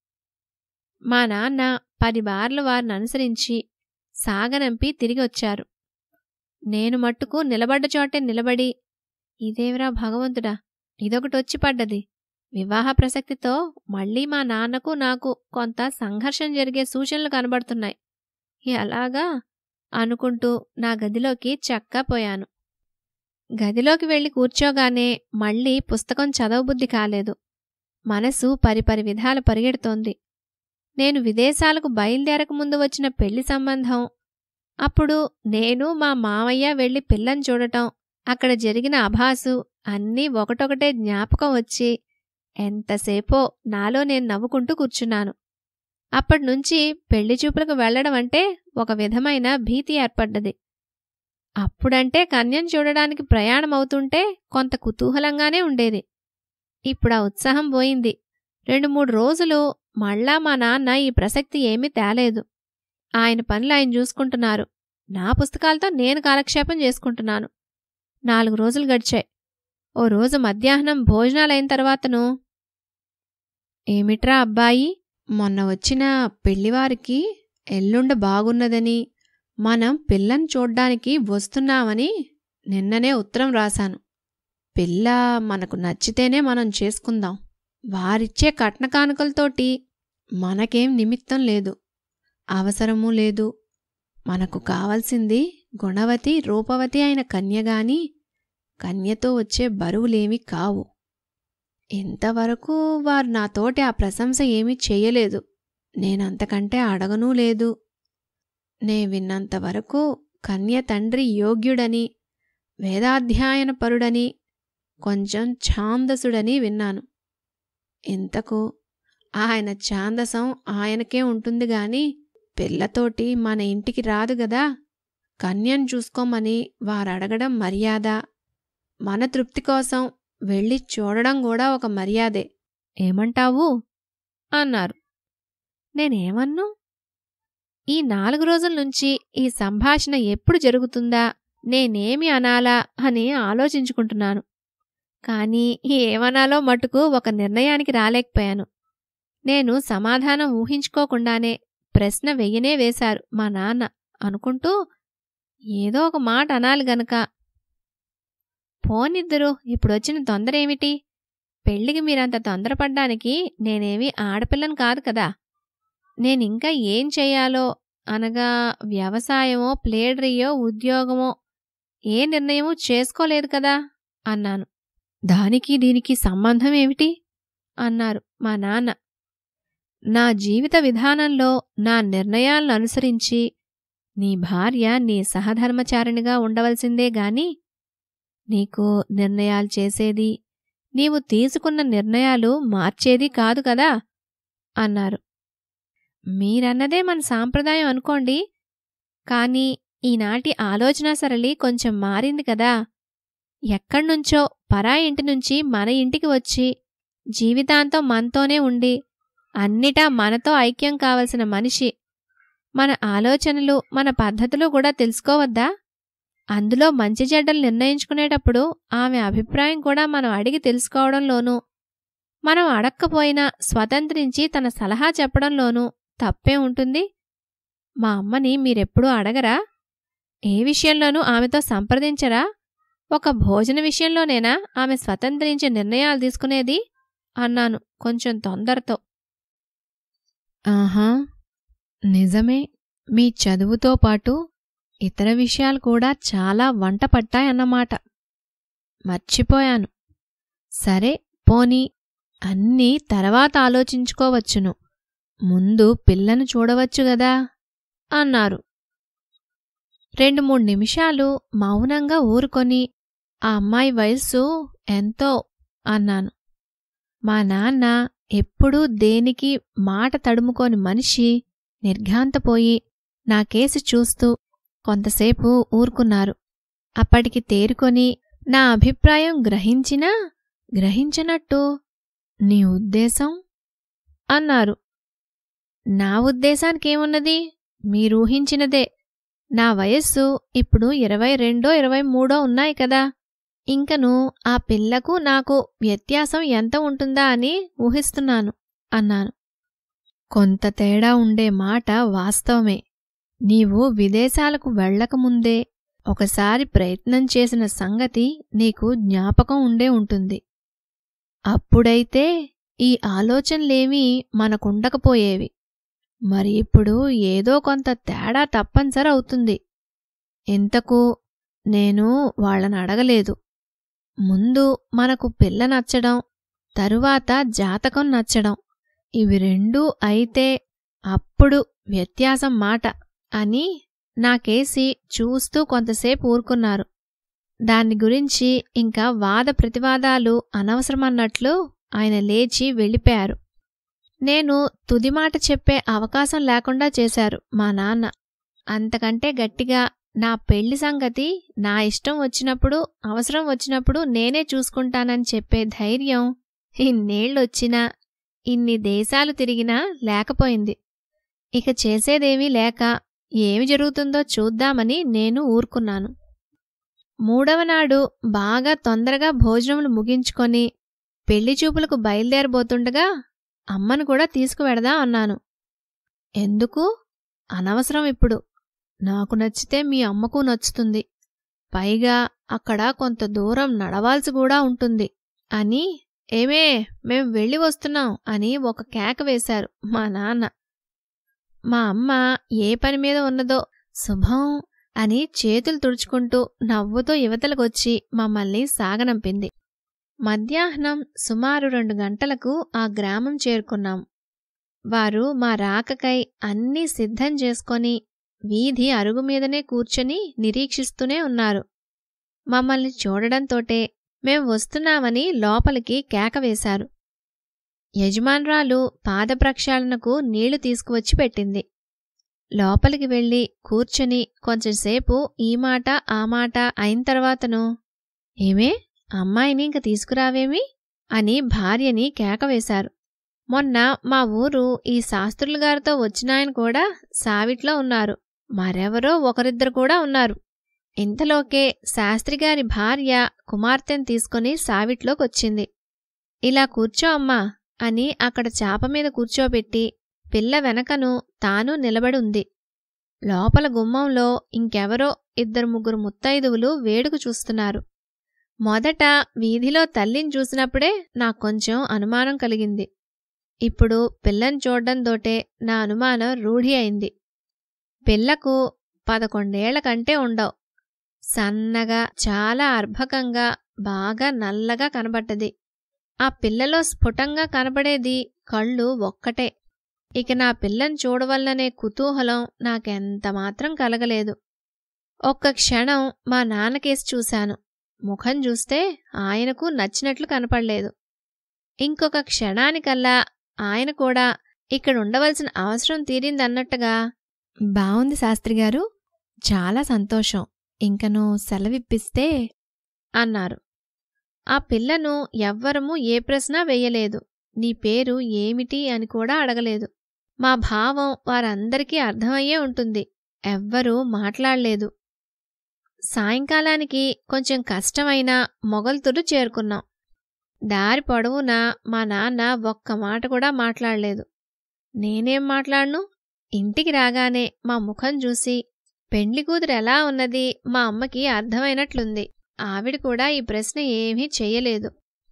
మా నాన్న పది బార్లు వారిని అనుసరించి సాగనంపి తిరిగి వచ్చారు నేను మట్టుకు నిలబడ్డ చోటే నిలబడి ఇదేవిరా భగవంతుడా ఇదొకటొచ్చి పడ్డది వివాహ ప్రసక్తితో మళ్ళీ మా నాన్నకు నాకు కొంత సంఘర్షణ జరిగే సూచనలు కనబడుతున్నాయి ఎలాగా అనుకుంటూ నా గదిలోకి చక్కా పోయాను గదిలోకి వెళ్లి కూర్చోగానే మళ్ళీ పుస్తకం చదవబుద్ధి కాలేదు మనసు పరిపరి విధాల పరిగెడుతోంది నేను విదేశాలకు బయలుదేరక ముందు వచ్చిన పెళ్లి సంబంధం అప్పుడు నేను మా మామయ్య వెళ్లి పిల్లని చూడటం అక్కడ జరిగిన అభాసు అన్నీ ఒకటొకటే జ్ఞాపకం వచ్చి ఎంతసేపో నాలో నేను నవ్వుకుంటూ కూర్చున్నాను అప్పటినుంచి పెళ్లి చూపులకు వెళ్లడం అంటే ఒక విధమైన భీతి ఏర్పడ్డది అప్పుడంటే కన్యం చూడడానికి ప్రయాణం అవుతుంటే కొంత కుతూహలంగానే ఉండేది ఇప్పుడు ఆ ఉత్సాహం పోయింది రెండు మూడు రోజులు మళ్ళా మా నాన్న ఈ ప్రసక్తి ఏమీ తేలేదు ఆయన పనులు ఆయన చూసుకుంటున్నారు నా పుస్తకాలతో నేను కాలక్షేపం చేసుకుంటున్నాను నాలుగు రోజులు గడిచాయి ఓ రోజు మధ్యాహ్నం భోజనాలైన తర్వాతను ఏమిట్రా అబ్బాయి మొన్న వచ్చిన పెళ్లివారికి ఎల్లుండ బాగున్నదని మనం పిల్లని చూడ్డానికి వస్తున్నామని నిన్ననే ఉత్తరం రాశాను పిల్ల మనకు నచ్చితేనే మనం చేసుకుందాం వారిచ్చే కట్న కానుకలతోటి మనకేం నిమిత్తం లేదు అవసరమూ లేదు మనకు కావలసింది గుణవతి రూపవతి అయిన కన్యగాని కన్యతో వచ్చే బరువులేమీ కావు ఇంతవరకు వారు నాతోటి ఆ ప్రశంస ఏమీ చెయ్యలేదు నేనంతకంటే అడగనూ లేదు నే విన్నంతవరకు కన్య తండ్రి యోగ్యుడని వేదాధ్యాయనపరుడని కొంచెం ఛాందసుడని విన్నాను ఇంతకు ఆయన ఛాందసం ఆయనకే ఉంటుంది గాని పిల్లతోటి మన ఇంటికి రాదు గదా కన్యను చూసుకోమని వారడగడం మర్యాద మన తృప్తి కోసం వెళ్ళి చూడడం కూడా ఒక మర్యాదే ఏమంటావు అన్నారు నేనేమన్ను ఈ నాలుగు రోజుల నుంచి ఈ సంభాషణ ఎప్పుడు జరుగుతుందా నేనేమి అనాలా అని ఆలోచించుకుంటున్నాను కానీ ఏమనాలో మటుకు ఒక నిర్ణయానికి రాలేకపోయాను నేను సమాధానం ఊహించుకోకుండానే ప్రశ్న వెయ్యనే వేశారు మా నాన్న అనుకుంటూ ఏదో ఒక మాట అనాలి గనక పోనిద్దరు ఇప్పుడొచ్చిన తొందర ఏమిటి పెళ్లికి మీరంత తొందరపడ్డానికి నేనేమీ ఆడపిల్లను కాదు కదా నేనింకా ఏం చెయ్యాలో అనగా వ్యవసాయమో ప్లేడరీయో ఉద్యోగమో ఏ నిర్ణయమూ చేసుకోలేదు కదా అన్నాను దానికి దీనికి సంబంధం ఏమిటి అన్నారు మా నాన్న నా జీవిత విధానంలో నా నిర్ణయాలను అనుసరించి నీ భార్య నీ సహధర్మచారిణిగా ఉండవలసిందే గాని నీకు నిర్ణయాలు చేసేది నీవు తీసుకున్న నిర్ణయాలు మార్చేది కాదు కదా అన్నారు మీరన్నదే మన సాంప్రదాయం అనుకోండి కాని ఈనాటి ఆలోచన సరళి కొంచెం మారింది కదా ఎక్కడ్నుంచో పరాయి ఇంటి నుంచి మన ఇంటికి వచ్చి జీవితాంతం మనతోనే ఉండి అన్నిటా మనతో ఐక్యం కావలసిన మనిషి మన ఆలోచనలు మన పద్ధతులు కూడా తెలుసుకోవద్దా అందులో మంచి చెడ్డలు నిర్ణయించుకునేటప్పుడు ఆమె అభిప్రాయం కూడా మనం అడిగి తెలుసుకోవడంలోనూ మనం అడక్కపోయినా స్వతంత్రించి తన సలహా చెప్పడంలోనూ తప్పే ఉంటుంది మా అమ్మని మీరెప్పుడూ అడగరా ఏ విషయంలోనూ ఆమెతో సంప్రదించరా ఒక భోజన విషయంలోనేనా ఆమె స్వతంత్రించి నిర్ణయాలు తీసుకునేది అన్నాను కొంచెం తొందరతో ఆహా నిజమే మీ చదువుతో పాటు ఇతర విషయాలు కూడా చాలా వంట పట్టాయన్నమాట మర్చిపోయాను సరే పోనీ అన్నీ తర్వాత ఆలోచించుకోవచ్చును ముందు పిల్లను చూడవచ్చు గదా అన్నారు రెండు మూడు నిమిషాలు మౌనంగా ఊరుకొని ఆ అమ్మాయి వయస్సు ఎంతో అన్నాను మా నాన్న ఎప్పుడూ దేనికి మాట తడుముకోని మనిషి నిర్ఘాంతపోయి నా కేసి చూస్తూ కొంతసేపు ఊరుకున్నారు అప్పటికి తేరుకొని నా అభిప్రాయం గ్రహించినా గ్రహించనట్టు నీ ఉద్దేశం అన్నారు నా ఉద్దేశానికేమున్నది మీరూహించినదే నా వయస్సు ఇప్పుడు ఇరవై రెండో ఇరవై మూడో ఉన్నాయి కదా ఇంకను ఆ పిల్లకు నాకు వ్యత్యాసం ఎంత ఉంటుందా అని ఊహిస్తున్నాను అన్నాను కొంత తేడా ఉండే మాట వాస్తవమే నీవు విదేశాలకు వెళ్ళకముందే ఒకసారి ప్రయత్నం చేసిన సంగతి నీకు జ్ఞాపకం ఉండే ఉంటుంది అప్పుడైతే ఈ ఆలోచనలేమీ మనకుండకపోయేవి మరి ఇప్పుడు ఏదో కొంత తేడా తప్పనిసరి అవుతుంది ఇంతకు నేను వాళ్ళని అడగలేదు ముందు మనకు పిల్ల నచ్చడం తరువాత జాతకం నచ్చడం ఇవి రెండూ అయితే అప్పుడు వ్యత్యాసం మాట అని నాకేసి చూస్తూ కొంతసేపు ఊరుకున్నారు దాన్ని గురించి ఇంకా వాద ప్రతివాదాలు అనవసరమన్నట్లు ఆయన లేచి వెళ్ళిపోయారు నేను తుది మాట చెప్పే అవకాశం లేకుండా చేశారు మా నాన్న అంతకంటే గట్టిగా నా పెళ్లి సంగతి నా ఇష్టం వచ్చినప్పుడు అవసరం వచ్చినప్పుడు నేనే చూసుకుంటానని చెప్పే ధైర్యం ఇన్నేళ్ళొచ్చినా ఇన్ని దేశాలు తిరిగినా లేకపోయింది ఇక చేసేదేమీ లేక ఏమి జరుగుతుందో చూద్దామని నేను ఊరుకున్నాను మూడవనాడు బాగా తొందరగా భోజనములు ముగించుకొని పెళ్లి చూపులకు బయలుదేరబోతుండగా అమ్మను కూడా తీసుకువెడదా అన్నాను ఎందుకు అనవసరం ఇప్పుడు నాకు నచ్చితే మీ అమ్మకు నచ్చుతుంది పైగా అక్కడ కొంత దూరం నడవాల్సి కూడా ఉంటుంది అని ఏమే మేం వెళ్ళి వస్తున్నాం అని ఒక కేక వేశారు మా నాన్న మా అమ్మ ఏ పని మీద ఉన్నదో శుభం అని చేతులు తుడుచుకుంటూ నవ్వుతూ యువతలకొచ్చి మమ్మల్ని సాగనంపింది మధ్యాహ్నం సుమారు రెండు గంటలకు ఆ గ్రామం చేరుకున్నాం వారు మా రాకకై అన్నీ సిద్ధం చేసుకొని వీధి అరుగు మీదనే కూర్చొని నిరీక్షిస్తూనే ఉన్నారు మమ్మల్ని చూడడంతోటే మేం వస్తున్నామని లోపలికి కేక వేశారు యజమాన్రాలు పాదప్రక్షాళనకు నీళ్లు తీసుకువచ్చి పెట్టింది లోపలికి వెళ్ళి కూర్చొని కొంచెంసేపు ఈ మాట ఆ మాట అయిన తర్వాతను ఏమే అమ్మాయిని ఇంక తీసుకురావేమి అని భార్యని కేకవేశారు మొన్న మా ఊరు ఈ శాస్త్రులు గారితో వచ్చినాయన కూడా సావిట్లో ఉన్నారు మరెవరో ఒకరిద్దరు కూడా ఉన్నారు ఇంతలోకే శాస్త్రిగారి భార్య కుమార్తెను తీసుకుని సావిట్లోకొచ్చింది ఇలా కూర్చో అమ్మా అని అక్కడ చాప మీద కూర్చోబెట్టి పిల్ల వెనకను తాను నిలబడి ఉంది లోపల గుమ్మంలో ఇంకెవరో ఇద్దరు ముగ్గురు ముత్తైదువులు వేడుక చూస్తున్నారు మొదట వీధిలో తల్లిని చూసినప్పుడే నాకు కొంచెం అనుమానం కలిగింది ఇప్పుడు పిల్లని చూడ్డంతోటే నా అనుమానం రూఢి అయింది పిల్లకు పదకొండేళ్ల కంటే ఉండవు సన్నగా చాలా అర్భకంగా బాగా నల్లగా కనబడ్డది ఆ పిల్లలో స్ఫుటంగా కనబడేది కళ్ళు ఒక్కటే ఇక నా పిల్లని చూడవల్లనే కుతూహలం నాకెంత మాత్రం కలగలేదు ఒక్క క్షణం మా నాన్నకేసి చూశాను ముఖం చూస్తే ఆయనకు నచ్చినట్లు కనపడలేదు ఇంకొక క్షణానికల్లా ఆయన కూడా ఇక్కడ ఉండవలసిన అవసరం తీరిందన్నట్టుగా బావుంది శాస్త్రిగారు చాలా సంతోషం ఇంకను సెలవిప్పిస్తే అన్నారు ఆ పిల్లను ఎవ్వరము ఏ ప్రశ్న వెయ్యలేదు నీ పేరు ఏమిటి అని కూడా అడగలేదు మా భావం వారందరికీ అర్థమయ్యే ఉంటుంది ఎవ్వరూ మాట్లాడలేదు సాయంకాలానికి కొంచెం కష్టమైన మొగల్తుడు చేరుకున్నాం దారి పొడవునా మా నాన్న ఒక్క మాట కూడా మాట్లాడలేదు నేనేం మాట్లాడను ఇంటికి రాగానే మా ముఖం చూసి పెండ్లి కూతురు ఎలా ఉన్నది మా అమ్మకి అర్థమైనట్లుంది ఆవిడ కూడా ఈ ప్రశ్న ఏమీ చెయ్యలేదు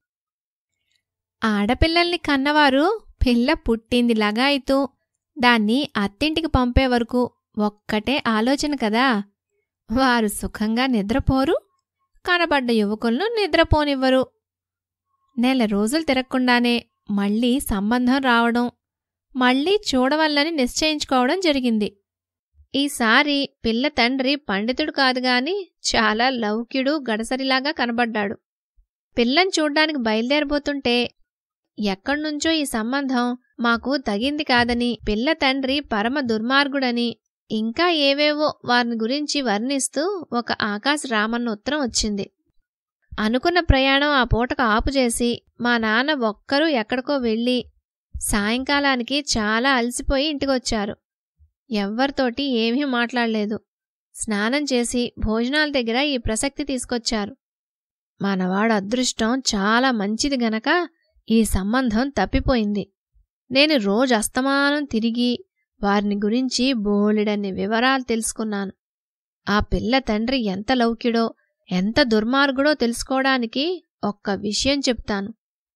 ఆడపిల్లల్ని కన్నవారు పిల్ల పుట్టింది లగాయితూ దాన్ని అత్తింటికి పంపే వరకు ఒక్కటే ఆలోచన కదా వారు సుఖంగా నిద్రపోరు కనబడ్డ యువకులను నిద్రపోనివ్వరు నెల రోజులు తిరగకుండానే మళ్ళీ సంబంధం రావడం మళ్ళీ చూడవల్లని నిశ్చయించుకోవడం జరిగింది ఈసారి పిల్ల తండ్రి పండితుడు కాదుగాని చాలా లౌక్యుడు గడసరిలాగా కనబడ్డాడు పిల్లని చూడ్డానికి బయలుదేరబోతుంటే ఎక్కడ్నుంచో ఈ సంబంధం మాకు తగింది కాదని పిల్ల తండ్రి పరమ దుర్మార్గుడని ఇంకా ఏవేవో వారిని గురించి వర్ణిస్తూ ఒక ఆకాశ రామన్న ఉత్తరం వచ్చింది అనుకున్న ప్రయాణం ఆ పూటకు ఆపు చేసి మా నాన్న ఒక్కరూ ఎక్కడికో వెళ్ళి సాయంకాలానికి చాలా అలసిపోయి ఇంటికొచ్చారు ఎవ్వరితోటి ఏమీ మాట్లాడలేదు స్నానం చేసి భోజనాల దగ్గర ఈ ప్రసక్తి తీసుకొచ్చారు మనవాడు అదృష్టం చాలా మంచిది గనక ఈ సంబంధం తప్పిపోయింది నేను రోజు అస్తమానం తిరిగి వారిని గురించి బోలెడన్ని వివరాలు తెలుసుకున్నాను ఆ పిల్ల తండ్రి ఎంత లౌక్యుడో ఎంత దుర్మార్గుడో తెలుసుకోవడానికి ఒక్క విషయం చెప్తాను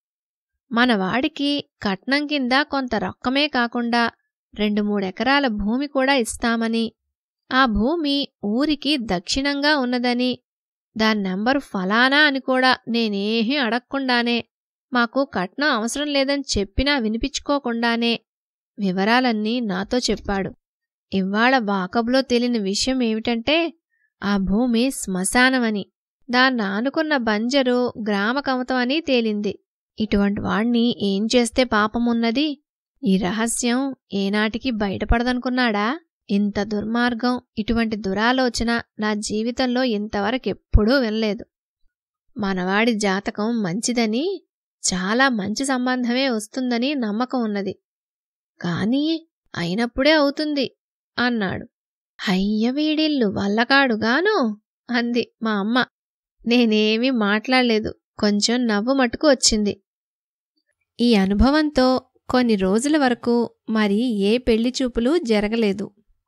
మనవాడికి కట్నం కింద కొంత రొక్కమే కాకుండా రెండు మూడెకరాల భూమి కూడా ఇస్తామని ఆ భూమి ఊరికి దక్షిణంగా ఉన్నదని దాని నెంబరు ఫలానా అని కూడా నేనేమీ అడగకుండానే మాకు కట్నం అవసరం లేదని చెప్పినా వినిపించుకోకుండానే వివరాలన్నీ నాతో చెప్పాడు ఇవాళ వాకబులో తెలియని విషయం ఏమిటంటే ఆ భూమి శ్మశానమని దాన్ని ఆనుకున్న బంజరు గ్రామ కమతం అని తేలింది ఇటువంటి వాణ్ణి ఏం చేస్తే పాపమున్నది ఈ రహస్యం ఏనాటికి బయటపడదనుకున్నాడా ఇంత దుర్మార్గం ఇటువంటి దురాలోచన నా జీవితంలో ఇంతవరకెప్పుడూ వినలేదు మనవాడి జాతకం మంచిదని చాలా మంచి సంబంధమే వస్తుందని నమ్మకం ఉన్నది కాని అయినప్పుడే అవుతుంది అన్నాడు అయ్య వీడిల్లు వల్లకాడుగాను అంది మా అమ్మ నేనేమీ మాట్లాడలేదు కొంచెం నవ్వు మటుకు వచ్చింది ఈ అనుభవంతో కొన్ని రోజుల వరకు మరి ఏ పెళ్లి చూపులు జరగలేదు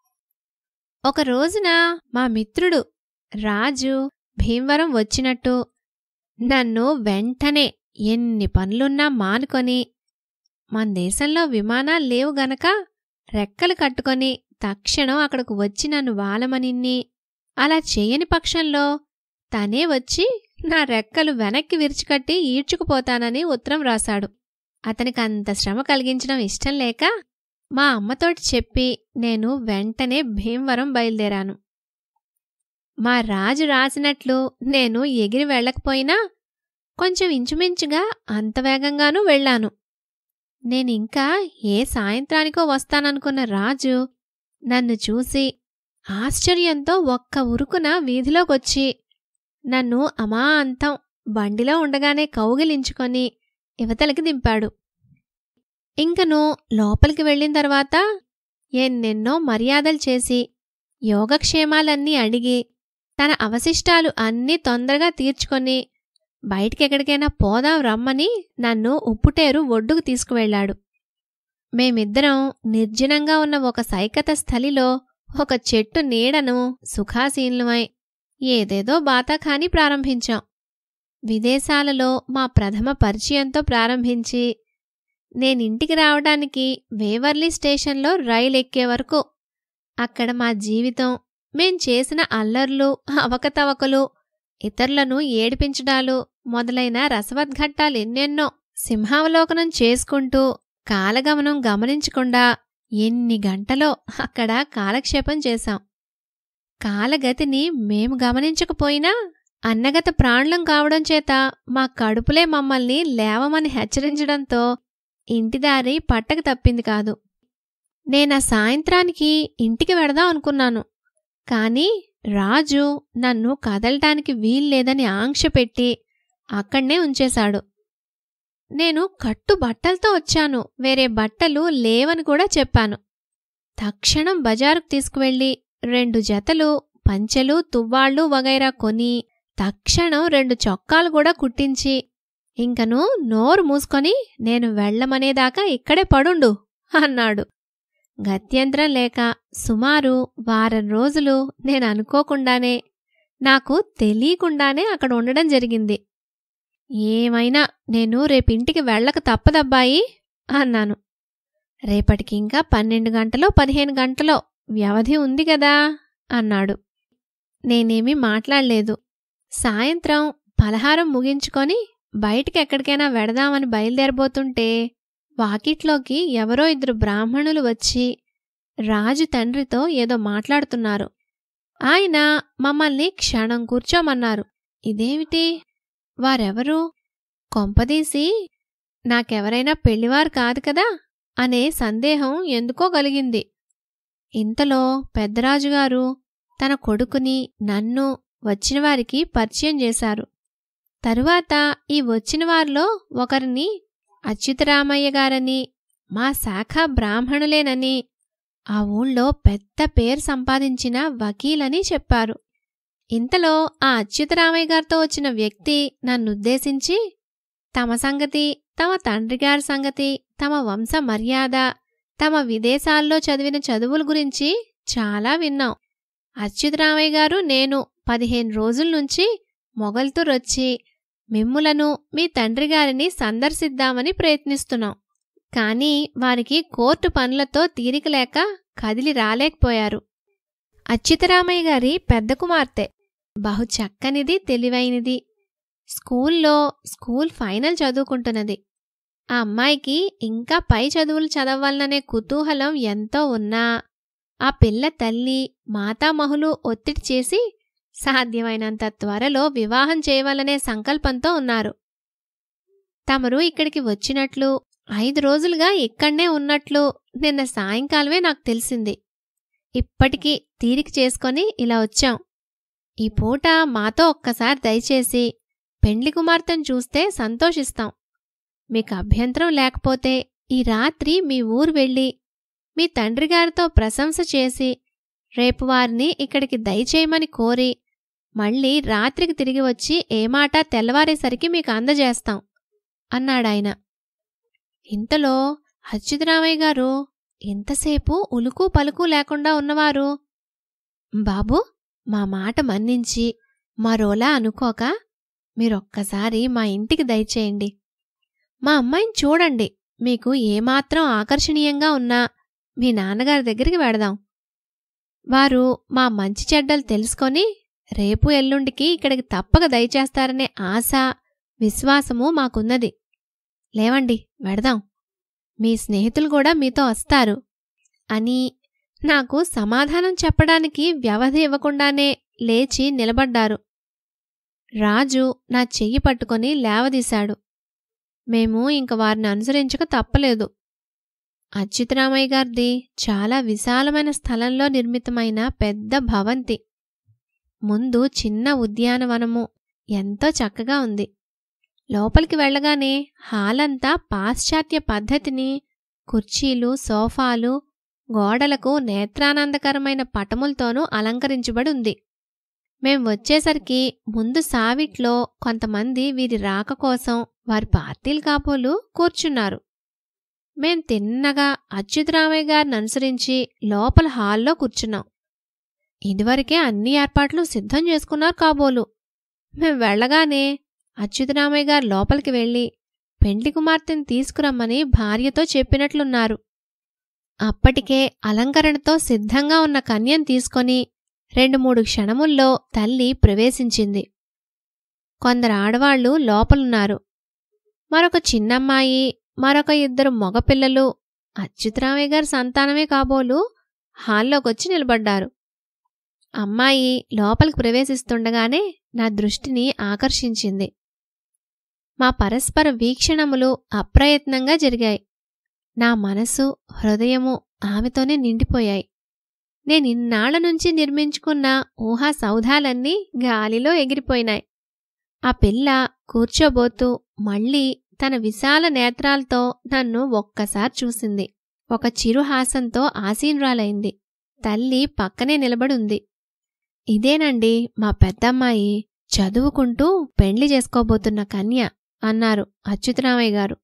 ఒక రోజున మా మిత్రుడు రాజు భీమవరం వచ్చినట్టు నన్ను వెంటనే ఎన్ని పనులున్నా మానుకొని మన దేశంలో విమానాలు లేవు గనక రెక్కలు కట్టుకొని తక్షణం అక్కడకు వచ్చి నన్ను వాలమనిన్ని అలా చేయని పక్షంలో తనే వచ్చి నా రెక్కలు వెనక్కి విరిచికట్టి ఈడ్చుకుపోతానని ఉత్తరం రాశాడు అతనికి అంత శ్రమ కలిగించడం ఇష్టం లేక మా అమ్మతోటి చెప్పి నేను వెంటనే భీమవరం బయలుదేరాను మా రాజు రాసినట్లు నేను ఎగిరి వెళ్ళకపోయినా కొంచెం ఇంచుమించుగా అంత వేగంగానూ వెళ్ళాను నేనింకా ఏ సాయంత్రానికో వస్తాననుకున్న రాజు నన్ను చూసి ఆశ్చర్యంతో ఒక్క ఉరుకున వీధిలోకొచ్చి నన్ను అమాంతం బండిలో ఉండగానే కౌగిలించుకొని ఇవతలకి దింపాడు ఇంకను లోపలికి వెళ్ళిన తర్వాత ఎన్నెన్నో మర్యాదలు చేసి యోగక్షేమాలన్నీ అడిగి తన అవశిష్టాలు అన్నీ తొందరగా తీర్చుకొని బయటికెక్కడికైనా పోదాం రమ్మని నన్ను ఉప్పుటేరు ఒడ్డుకు తీసుకువెళ్లాడు మేమిద్దరం నిర్జనంగా ఉన్న ఒక సైకత స్థలిలో ఒక చెట్టు నీడను సుఖాసీనులమై ఏదేదో బాతాఖాని ప్రారంభించాం విదేశాలలో మా ప్రథమ పరిచయంతో ప్రారంభించి నేనింటికి రావడానికి వేవర్లీ స్టేషన్లో రైలు ఎక్కే వరకు అక్కడ మా జీవితం మేం చేసిన అల్లర్లు అవకతవకలు ఇతరులను ఏడిపించడాలు మొదలైన రసవద్ఘట్టాలు ఎన్నెన్నో సింహావలోకనం చేసుకుంటూ కాలగమనం గమనించకుండా ఎన్ని గంటలో అక్కడ కాలక్షేపం చేశాం కాలగతిని మేము గమనించకపోయినా అన్నగత ప్రాణులం కావడం చేత మా కడుపులే మమ్మల్ని లేవమని హెచ్చరించడంతో ఇంటిదారి పట్టక తప్పింది కాదు నేనా సాయంత్రానికి ఇంటికి వెడదాం అనుకున్నాను కాని రాజు నన్ను కదలటానికి వీల్లేదని ఆంక్ష పెట్టి అక్కడ్నే ఉంచేశాడు నేను కట్టు బట్టలతో వచ్చాను వేరే బట్టలు లేవని కూడా చెప్పాను తక్షణం బజారుకు తీసుకువెళ్ళి రెండు జతలు పంచెలు తువ్వాళ్ళు వగైరా కొని తక్షణం రెండు చొక్కాలు కూడా కుట్టించి ఇంకను నోరు మూసుకొని నేను వెళ్ళమనేదాకా ఇక్కడే పడుండు అన్నాడు గత్యంతరం లేక సుమారు వారం రోజులు నేను అనుకోకుండానే నాకు తెలియకుండానే అక్కడ ఉండడం జరిగింది ఏమైనా నేను రేపింటికి వెళ్ళక తప్పదబ్బాయి అన్నాను రేపటికి ఇంకా పన్నెండు గంటలో పదిహేను గంటలో వ్యవధి ఉంది కదా అన్నాడు నేనేమీ మాట్లాడలేదు సాయంత్రం పలహారం ముగించుకొని బయటికి ఎక్కడికైనా వెడదామని బయలుదేరబోతుంటే వాకిట్లోకి ఎవరో ఇద్దరు బ్రాహ్మణులు వచ్చి రాజు తండ్రితో ఏదో మాట్లాడుతున్నారు ఆయన మమ్మల్ని క్షణం కూర్చోమన్నారు ఇదేమిటి వారెవరు కొంపదీసి నాకెవరైనా పెళ్లివారు కాదు కదా అనే సందేహం ఎందుకో కలిగింది ఇంతలో పెద్దరాజుగారు తన కొడుకుని నన్ను వచ్చినవారికి పరిచయం చేశారు తరువాత ఈ వచ్చిన వారిలో ఒకరిని అచ్యుతరామయ్య గారని మా శాఖ బ్రాహ్మణులేనని ఆ ఊళ్ళో పెద్ద పేరు సంపాదించిన వకీలని చెప్పారు ఇంతలో ఆ అచ్యుతరామయ్య గారితో వచ్చిన వ్యక్తి నన్నుద్దేశించి తమ సంగతి తమ తండ్రిగారి సంగతి తమ వంశ మర్యాద తమ విదేశాల్లో చదివిన చదువుల గురించి చాలా విన్నాం అచ్యుతరామయ్య గారు నేను పదిహేను రోజుల నుంచి మొగల్తూరొచ్చి మిమ్ములను మీ తండ్రి గారిని సందర్శిద్దామని ప్రయత్నిస్తున్నాం కానీ వారికి కోర్టు పనులతో తీరిక లేక కదిలి రాలేకపోయారు అచ్యుతరామయ్య గారి పెద్ద కుమార్తె బహు చక్కనిది తెలివైనది స్కూల్లో స్కూల్ ఫైనల్ చదువుకుంటున్నది ఆ అమ్మాయికి ఇంకా పై చదువులు చదవాలనే కుతూహలం ఎంతో ఉన్నా ఆ పిల్ల తల్లి మాతామహులు ఒత్తిడి చేసి సాధ్యమైనంత త్వరలో వివాహం చేయవాలనే సంకల్పంతో ఉన్నారు తమరు ఇక్కడికి వచ్చినట్లు ఐదు రోజులుగా ఇక్కడ్నే ఉన్నట్లు నిన్న సాయంకాలమే నాకు తెలిసింది ఇప్పటికీ తీరిక చేసుకొని ఇలా వచ్చాం ఈ పూట మాతో ఒక్కసారి దయచేసి పెండ్లి కుమార్తెను చూస్తే సంతోషిస్తాం మీకు అభ్యంతరం లేకపోతే ఈ రాత్రి మీ ఊరు వెళ్ళి మీ తండ్రి గారితో ప్రశంస చేసి రేపు వారిని ఇక్కడికి దయచేయమని కోరి మళ్ళీ రాత్రికి తిరిగి వచ్చి ఏమాట తెల్లవారేసరికి మీకు అందజేస్తాం అన్నాడాయన ఇంతలో అచ్యుతరామయ్య గారు ఇంతసేపు ఉలుకు పలుకు లేకుండా ఉన్నవారు బాబు మా మాట మన్నించి మరోలా అనుకోక మీరొక్కసారి మా ఇంటికి దయచేయండి మా అమ్మాయిని చూడండి మీకు ఏమాత్రం ఆకర్షణీయంగా ఉన్నా మీ నాన్నగారి దగ్గరికి వెడదాం వారు మా మంచి చెడ్డలు తెలుసుకొని రేపు ఎల్లుండికి ఇక్కడికి తప్పక దయచేస్తారనే ఆశ విశ్వాసము మాకున్నది లేవండి వెడదాం మీ స్నేహితులు కూడా మీతో వస్తారు అని నాకు సమాధానం చెప్పడానికి వ్యవధి ఇవ్వకుండానే లేచి నిలబడ్డారు రాజు నా చెయ్యి పట్టుకొని లేవదీశాడు మేము ఇంక వారిని అనుసరించక తప్పలేదు అచ్యుతరామయ్య గారిది చాలా విశాలమైన స్థలంలో నిర్మితమైన పెద్ద భవంతి ముందు చిన్న ఉద్యానవనము ఎంతో చక్కగా ఉంది లోపలికి వెళ్ళగానే హాలంతా పాశ్చాత్య పద్ధతిని కుర్చీలు సోఫాలు గోడలకు నేత్రానందకరమైన పటములతోనూ అలంకరించబడి ఉంది మేం వచ్చేసరికి ముందు సావిట్లో కొంతమంది వీరి రాక కోసం వారి పార్టీలు కాపోలు కూర్చున్నారు మేం తిన్నగా అచ్యుతరామయ్య గారిని అనుసరించి లోపల హాల్లో కూర్చున్నాం ఇదివరకే అన్ని ఏర్పాట్లు సిద్ధం చేసుకున్నారు కాబోలు మేం వెళ్ళగానే అచ్యుతరామయ్య గారు లోపలికి వెళ్ళి పెండ్లి కుమార్తెను తీసుకురమ్మని భార్యతో చెప్పినట్లున్నారు అప్పటికే అలంకరణతో సిద్ధంగా ఉన్న కన్యను తీసుకొని రెండు మూడు క్షణముల్లో తల్లి ప్రవేశించింది కొందరు ఆడవాళ్లు లోపలున్నారు మరొక చిన్నమ్మాయి మరొక ఇద్దరు మగపిల్లలు అచ్యుతరామయ్య గారి సంతానమే కాబోలు హాల్లోకొచ్చి నిలబడ్డారు అమ్మాయి లోపలికి ప్రవేశిస్తుండగానే నా దృష్టిని ఆకర్షించింది మా పరస్పర వీక్షణములు అప్రయత్నంగా జరిగాయి నా మనసు హృదయము ఆమెతోనే నిండిపోయాయి నేనిన్నాళ్ల నుంచి నిర్మించుకున్న ఊహా సౌధాలన్నీ గాలిలో ఎగిరిపోయినాయి ఆ పిల్ల కూర్చోబోతూ మళ్ళీ తన విశాల నేత్రాలతో నన్ను ఒక్కసారి చూసింది ఒక చిరుహాసంతో ఆసీనురాలైంది తల్లి పక్కనే నిలబడుంది ఇదేనండి మా పెద్దమ్మాయి చదువుకుంటూ పెండ్లి చేసుకోబోతున్న కన్య అన్నారు అచ్యుతరామయ్య గారు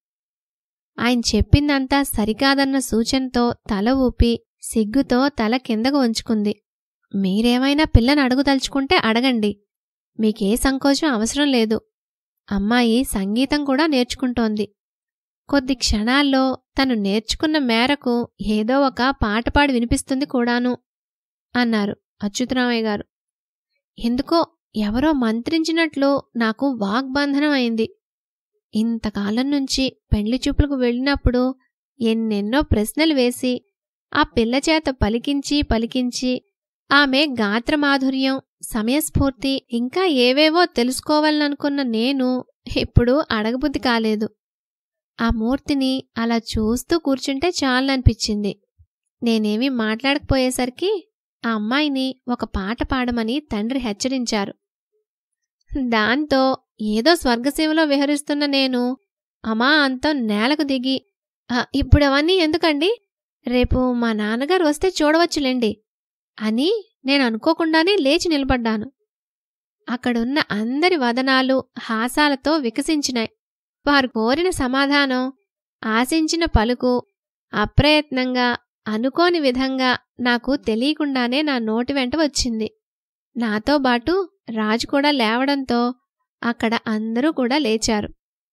ఆయన చెప్పిందంతా సరికాదన్న సూచనతో తల ఊపి సిగ్గుతో తల కిందకు ఉంచుకుంది మీరేమైనా పిల్లని అడుగుదలుచుకుంటే అడగండి మీకే సంకోచం అవసరం లేదు అమ్మాయి సంగీతం కూడా నేర్చుకుంటోంది కొద్ది క్షణాల్లో తను నేర్చుకున్న మేరకు ఏదో ఒక పాట పాడి వినిపిస్తుంది కూడాను అన్నారు అచ్యుతరామయ్య గారు ఎందుకో ఎవరో మంత్రించినట్లు నాకు వాగ్బంధనం అయింది ఇంతకాలం నుంచి పెళ్లి చూపులకు వెళ్ళినప్పుడు ఎన్నెన్నో ప్రశ్నలు వేసి ఆ పిల్ల చేత పలికించి పలికించి ఆమె గాత్రమాధుర్యం సమయస్ఫూర్తి ఇంకా ఏవేవో తెలుసుకోవాలనుకున్న నేను ఇప్పుడు అడగబుద్ధి కాలేదు ఆ మూర్తిని అలా చూస్తూ కూర్చుంటే చాలనిపించింది నేనేమీ మాట్లాడకపోయేసరికి ఆ అమ్మాయిని ఒక పాట పాడమని తండ్రి హెచ్చరించారు దాంతో ఏదో స్వర్గసీమలో విహరిస్తున్న నేను అమా అంతం నేలకు దిగి "ఆ, ఇప్పుడు అవన్నీ ఎందుకండి రేపు మా నాన్నగారు వస్తే చూడవచ్చులేండి అని నేను అనుకోకుండానే లేచి నిలబడ్డాను అక్కడున్న అందరి వదనాలు హాసాలతో వికసించినాయి వారు కోరిన సమాధానం ఆశించిన పలుకు అప్రయత్నంగా అనుకోని విధంగా నాకు తెలియకుండానే నా నోటి వెంట వచ్చింది నాతో బాటు రాజు కూడా లేవడంతో అక్కడ అందరూ కూడా లేచారు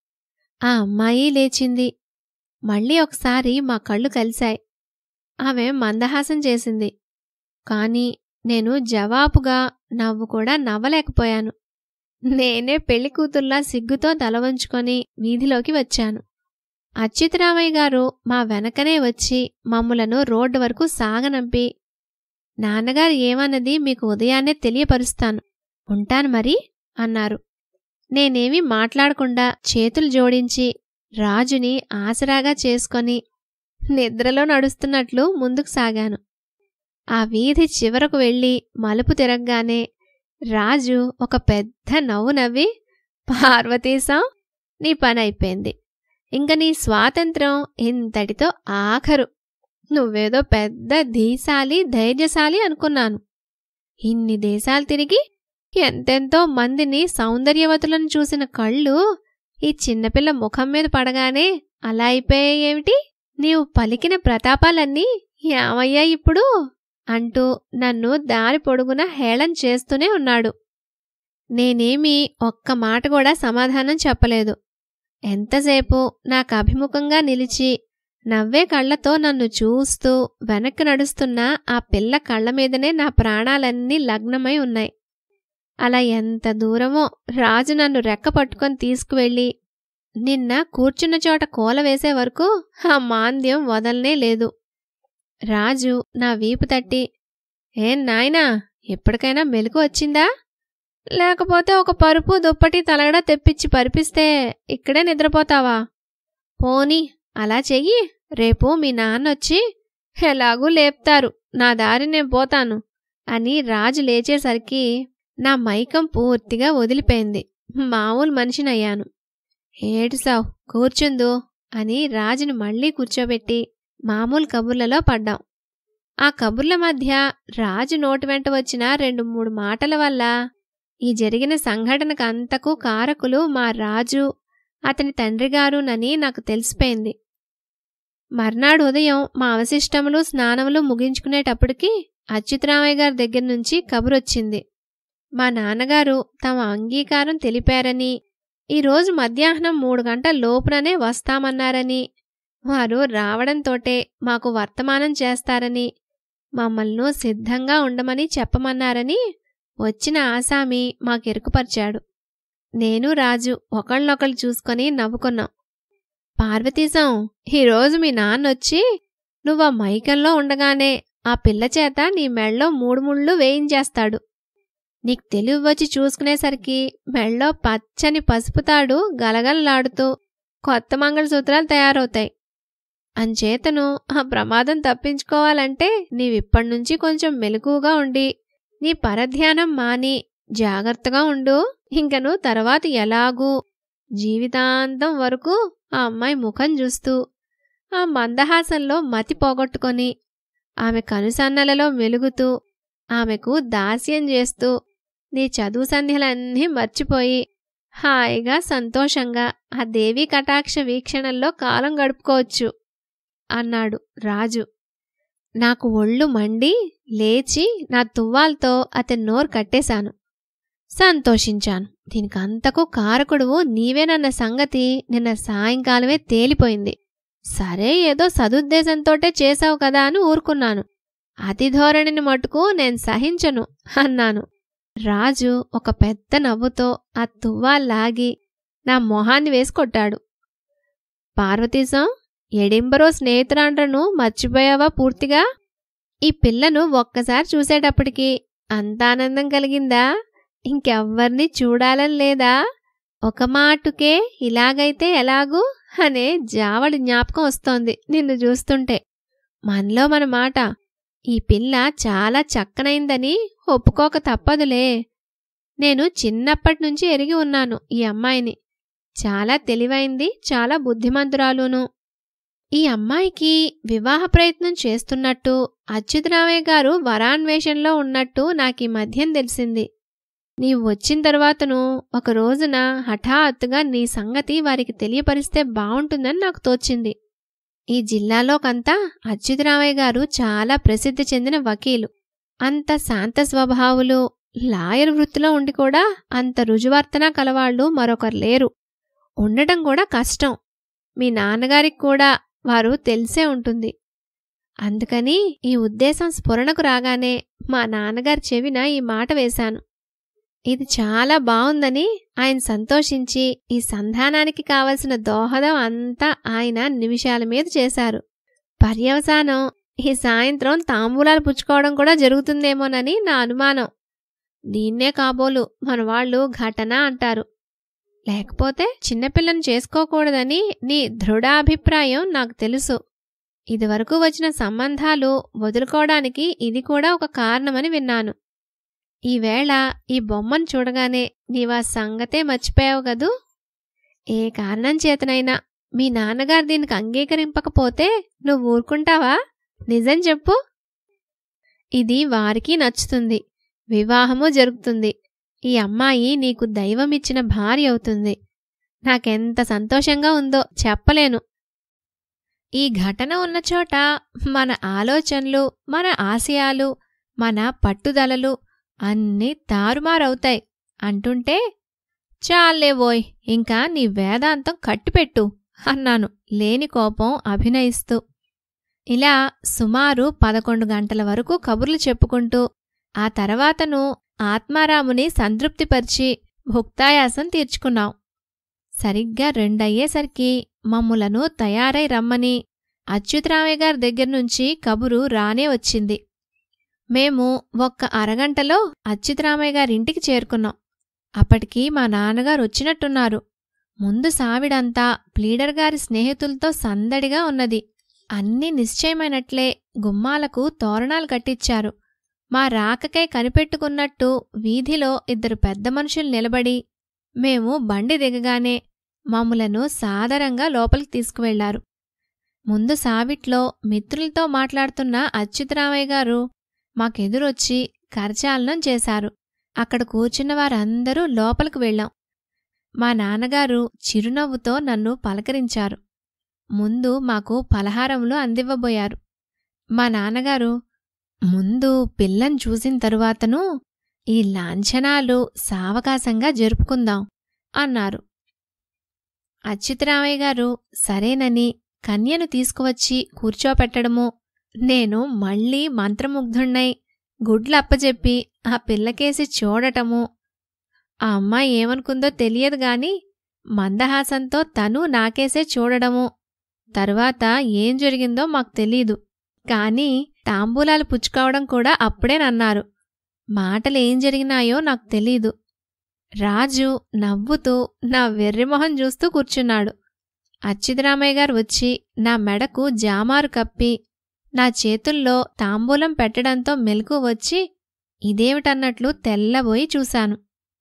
ఆ అమ్మాయి లేచింది మళ్ళీ ఒకసారి మా కళ్ళు కలిశాయి ఆమె మందహాసం చేసింది కాని నేను జవాబుగా నవ్వు కూడా నవ్వలేకపోయాను నేనే పెళ్లి కూతుర్లా సిగ్గుతో తలవంచుకొని వీధిలోకి వచ్చాను అచ్యుతరామయ్య గారు మా వెనకనే వచ్చి మమ్ములను రోడ్డు వరకు సాగనంపి నాన్నగారు ఏమన్నది మీకు ఉదయాన్నే తెలియపరుస్తాను ఉంటాను మరి అన్నారు నేనేమీ మాట్లాడకుండా చేతులు జోడించి రాజుని ఆసరాగా చేసుకొని నిద్రలో నడుస్తున్నట్లు ముందుకు సాగాను ఆ వీధి చివరకు వెళ్ళి మలుపు తిరగగానే రాజు ఒక పెద్ద నవ్వు నవ్వి పార్వతీశం నీ పని అయిపోయింది ఇంక నీ స్వాతంత్రం ఇంతటితో ఆఖరు నువ్వేదో పెద్ద ధీశాలి ధైర్యశాలి అనుకున్నాను ఇన్ని దేశాలు తిరిగి ఎంతెంతో మందిని సౌందర్యవతులను చూసిన కళ్ళు ఈ చిన్నపిల్ల ముఖం మీద పడగానే అలా అయిపోయాయేమిటి నీవు పలికిన ప్రతాపాలన్నీ ఏమయ్యా ఇప్పుడు అంటూ నన్ను దారి పొడుగున హేళన చేస్తూనే ఉన్నాడు నేనేమీ ఒక్క మాట కూడా సమాధానం చెప్పలేదు ఎంతసేపు నాకు అభిముఖంగా నిలిచి నవ్వే కళ్ళతో నన్ను చూస్తూ వెనక్కి నడుస్తున్న ఆ పిల్ల కళ్ళ మీదనే నా ప్రాణాలన్నీ లగ్నమై ఉన్నాయి అలా ఎంత దూరమో రాజు నన్ను రెక్క పట్టుకొని తీసుకువెళ్ళి నిన్న కూర్చున్న చోట కూల వేసే వరకు ఆ మాంద్యం వదలనే లేదు రాజు నా వీపు తట్టి ఏం నాయనా ఎప్పటికైనా మెలకు వచ్చిందా లేకపోతే ఒక పరుపు దుప్పటి తలగడ తెప్పించి పరిపిస్తే ఇక్కడే నిద్రపోతావా పోని అలా చెయ్యి రేపు మీ నాన్నొచ్చి ఎలాగూ లేపుతారు నా దారి నేను పోతాను అని రాజు లేచేసరికి నా మైకం పూర్తిగా వదిలిపోయింది మామూలు మనిషినయ్యాను ఏడుసావు కూర్చుందు అని రాజుని మళ్ళీ కూర్చోబెట్టి మామూలు కబుర్లలో పడ్డాం ఆ కబుర్ల మధ్య రాజు నోటి వెంట వచ్చిన రెండు మూడు మాటల వల్ల ఈ జరిగిన సంఘటనకు అంతకు కారకులు మా రాజు అతని తండ్రిగారునని నాకు తెలిసిపోయింది మర్నాడు ఉదయం మా అవశిష్టములు స్నానములు ముగించుకునేటప్పటికి అచ్యుతరామయ్య గారి దగ్గర నుంచి కబురొచ్చింది మా నాన్నగారు తమ అంగీకారం తెలిపారని ఈరోజు మధ్యాహ్నం మూడు గంటల లోపుననే వస్తామన్నారని వారు రావడంతోటే మాకు వర్తమానం చేస్తారని మమ్మల్ని సిద్ధంగా ఉండమని చెప్పమన్నారని వచ్చిన ఆసామి మాకెరుకుపరిచాడు నేను రాజు ఒకళ్ళొకళ్ళు చూసుకొని నవ్వుకున్నాం పార్వతీశం ఈరోజు మీ నాన్నొచ్చి నువ్వు ఆ మైకంలో ఉండగానే ఆ పిల్ల చేత నీ మెళ్ళో మూడు ముళ్ళు వేయించేస్తాడు నీకు తెలివి వచ్చి చూసుకునేసరికి మెళ్ళో పచ్చని పసుపు తాడు గలగలలాడుతూ కొత్త మంగళసూత్రాలు తయారవుతాయి అంచేతను ఆ ప్రమాదం తప్పించుకోవాలంటే నీవిప్పటినుంచి కొంచెం మెలకుగా ఉండి నీ పరధ్యానం మాని జాగ్రత్తగా ఉండు ఇంకను తర్వాత ఎలాగూ జీవితాంతం వరకు ఆ అమ్మాయి ముఖం చూస్తూ ఆ మందహాసంలో మతి పోగొట్టుకొని ఆమె కనుసన్నలలో మెలుగుతూ ఆమెకు దాస్యం చేస్తూ నీ చదువు సంధ్యలన్నీ మర్చిపోయి హాయిగా సంతోషంగా ఆ దేవీ కటాక్ష వీక్షణల్లో కాలం గడుపుకోవచ్చు అన్నాడు రాజు నాకు ఒళ్ళు మండి లేచి నా తువ్వాలతో అతని నోరు కట్టేశాను సంతోషించాను దీనికంతకు కారకుడువు నీవేనన్న సంగతి నిన్న సాయంకాలమే తేలిపోయింది సరే ఏదో సదుద్దేశంతోటే చేశావు కదా అని ఊరుకున్నాను అతి ధోరణిని మటుకు నేను సహించను అన్నాను రాజు ఒక పెద్ద నవ్వుతో ఆ తువ్వాల్లాగి నా మొహాన్ని వేసి కొట్టాడు పార్వతీశం ఎడింబరో స్నేహితురాండ్రను మర్చిపోయావా పూర్తిగా ఈ పిల్లను ఒక్కసారి చూసేటప్పటికి అంత ఆనందం కలిగిందా ఇంకెవ్వర్ని చూడాలని లేదా ఒక మాటుకే ఇలాగైతే ఎలాగూ అనే జావడి జ్ఞాపకం వస్తోంది నిన్ను చూస్తుంటే మనలో మన మాట ఈ పిల్ల చాలా చక్కనైందని ఒప్పుకోక తప్పదులే నేను చిన్నప్పటి నుంచి ఎరిగి ఉన్నాను ఈ అమ్మాయిని చాలా తెలివైంది చాలా బుద్ధిమంతురాలును ఈ అమ్మాయికి వివాహ ప్రయత్నం చేస్తున్నట్టు అచ్యుతరామయ్య గారు వరాన్వేషంలో ఉన్నట్టు నాకు ఈ మధ్యం తెలిసింది నీవు వచ్చిన తర్వాతను ఒక రోజున హఠాత్తుగా నీ సంగతి వారికి తెలియపరిస్తే బావుంటుందని నాకు తోచింది ఈ జిల్లాలోకంతా అచ్యుతరామయ్య గారు చాలా ప్రసిద్ధి చెందిన వకీలు అంత శాంత స్వభావులు లాయర్ వృత్తిలో ఉండి కూడా అంత రుజువర్తన కలవాళ్ళు మరొకరు లేరు ఉండటం కూడా కష్టం మీ నాన్నగారికి కూడా వారు తెలిసే ఉంటుంది అందుకని ఈ ఉద్దేశం స్ఫురణకు రాగానే మా నాన్నగారి చెవిన ఈ మాట వేశాను ఇది చాలా బావుందని ఆయన సంతోషించి ఈ సంధానానికి కావలసిన దోహదం అంతా ఆయన నిమిషాల మీద చేశారు పర్యవసానం ఈ సాయంత్రం తాంబూలాలు పుచ్చుకోవడం కూడా జరుగుతుందేమోనని నా అనుమానం దీన్నే కాబోలు మన వాళ్ళు ఘటన అంటారు లేకపోతే చిన్నపిల్లను చేసుకోకూడదని నీ దృఢాభిప్రాయం నాకు తెలుసు ఇదివరకు వచ్చిన సంబంధాలు వదులుకోవడానికి ఇది కూడా ఒక కారణమని విన్నాను ఈవేళ ఈ బొమ్మను చూడగానే నీవా సంగతే మర్చిపోయావు గదూ ఏ కారణం చేతనైనా మీ నాన్నగారు దీనికి అంగీకరింపకపోతే నువ్వు ఊరుకుంటావా నిజం చెప్పు ఇది వారికి నచ్చుతుంది వివాహము జరుగుతుంది ఈ అమ్మాయి నీకు దైవమిచ్చిన భార్య అవుతుంది నాకెంత సంతోషంగా ఉందో చెప్పలేను ఈ ఘటన ఉన్న చోట మన ఆలోచనలు మన ఆశయాలు మన పట్టుదలలు అన్నీ తారుమారవుతాయి అంటుంటే చాలేవోయ్ ఇంకా నీ వేదాంతం కట్టిపెట్టు అన్నాను లేని కోపం అభినయిస్తూ ఇలా సుమారు పదకొండు గంటల వరకు కబుర్లు చెప్పుకుంటూ ఆ తర్వాతను ఆత్మారాముని సంతృప్తిపరిచి భుక్తాయాసం తీర్చుకున్నాం సరిగ్గా రెండయ్యేసరికి మమ్ములను తయారై రమ్మని అచ్యుతరామయ్య గారి దగ్గర నుంచి కబురు రానే వచ్చింది మేము ఒక్క అరగంటలో అచ్యుతరామయ్య గారింటికి చేరుకున్నాం అప్పటికి మా నాన్నగారు వచ్చినట్టున్నారు ముందు సావిడంతా ప్లీడర్ గారి స్నేహితులతో సందడిగా ఉన్నది అన్నీ నిశ్చయమైనట్లే గుమ్మాలకు తోరణాలు కట్టించారు మా రాకకై కనిపెట్టుకున్నట్టు వీధిలో ఇద్దరు పెద్ద మనుషులు నిలబడి మేము బండి దిగగానే మమ్ములను సాదరంగా లోపలికి తీసుకువెళ్లారు ముందు సావిట్లో మిత్రులతో మాట్లాడుతున్న అచ్యుతరామయ్య గారు మాకెదురొచ్చి కరచాలనం చేశారు అక్కడ కూర్చున్న వారందరూ లోపలికి వెళ్ళాం మా నాన్నగారు చిరునవ్వుతో నన్ను పలకరించారు ముందు మాకు పలహారములు అందివ్వబోయారు మా నాన్నగారు ముందు పిల్లని చూసిన తరువాతను ఈ లాంఛనాలు సావకాశంగా జరుపుకుందాం అన్నారు అచ్యుతరామయ్య గారు సరేనని కన్యను తీసుకువచ్చి కూర్చోపెట్టడము నేను మళ్ళీ మంత్రముగ్ధుణ్ణై గుడ్లు అప్పచెప్పి ఆ పిల్లకేసి చూడటము ఆ అమ్మాయి ఏమనుకుందో తెలియదు గాని మందహాసంతో తను నాకేసే చూడడము తరువాత ఏం జరిగిందో మాకు తెలీదు కాని తాంబూలాలు పుచ్చుకోవడం కూడా అప్పుడేనన్నారు మాటలు ఏం జరిగినాయో నాకు తెలీదు రాజు నవ్వుతూ నా వెర్రిమొహం చూస్తూ కూర్చున్నాడు అచ్యుతరామయ్య గారు వచ్చి నా మెడకు జామారు కప్పి నా చేతుల్లో తాంబూలం పెట్టడంతో మెలకు వచ్చి ఇదేమిటన్నట్లు తెల్లబోయి చూశాను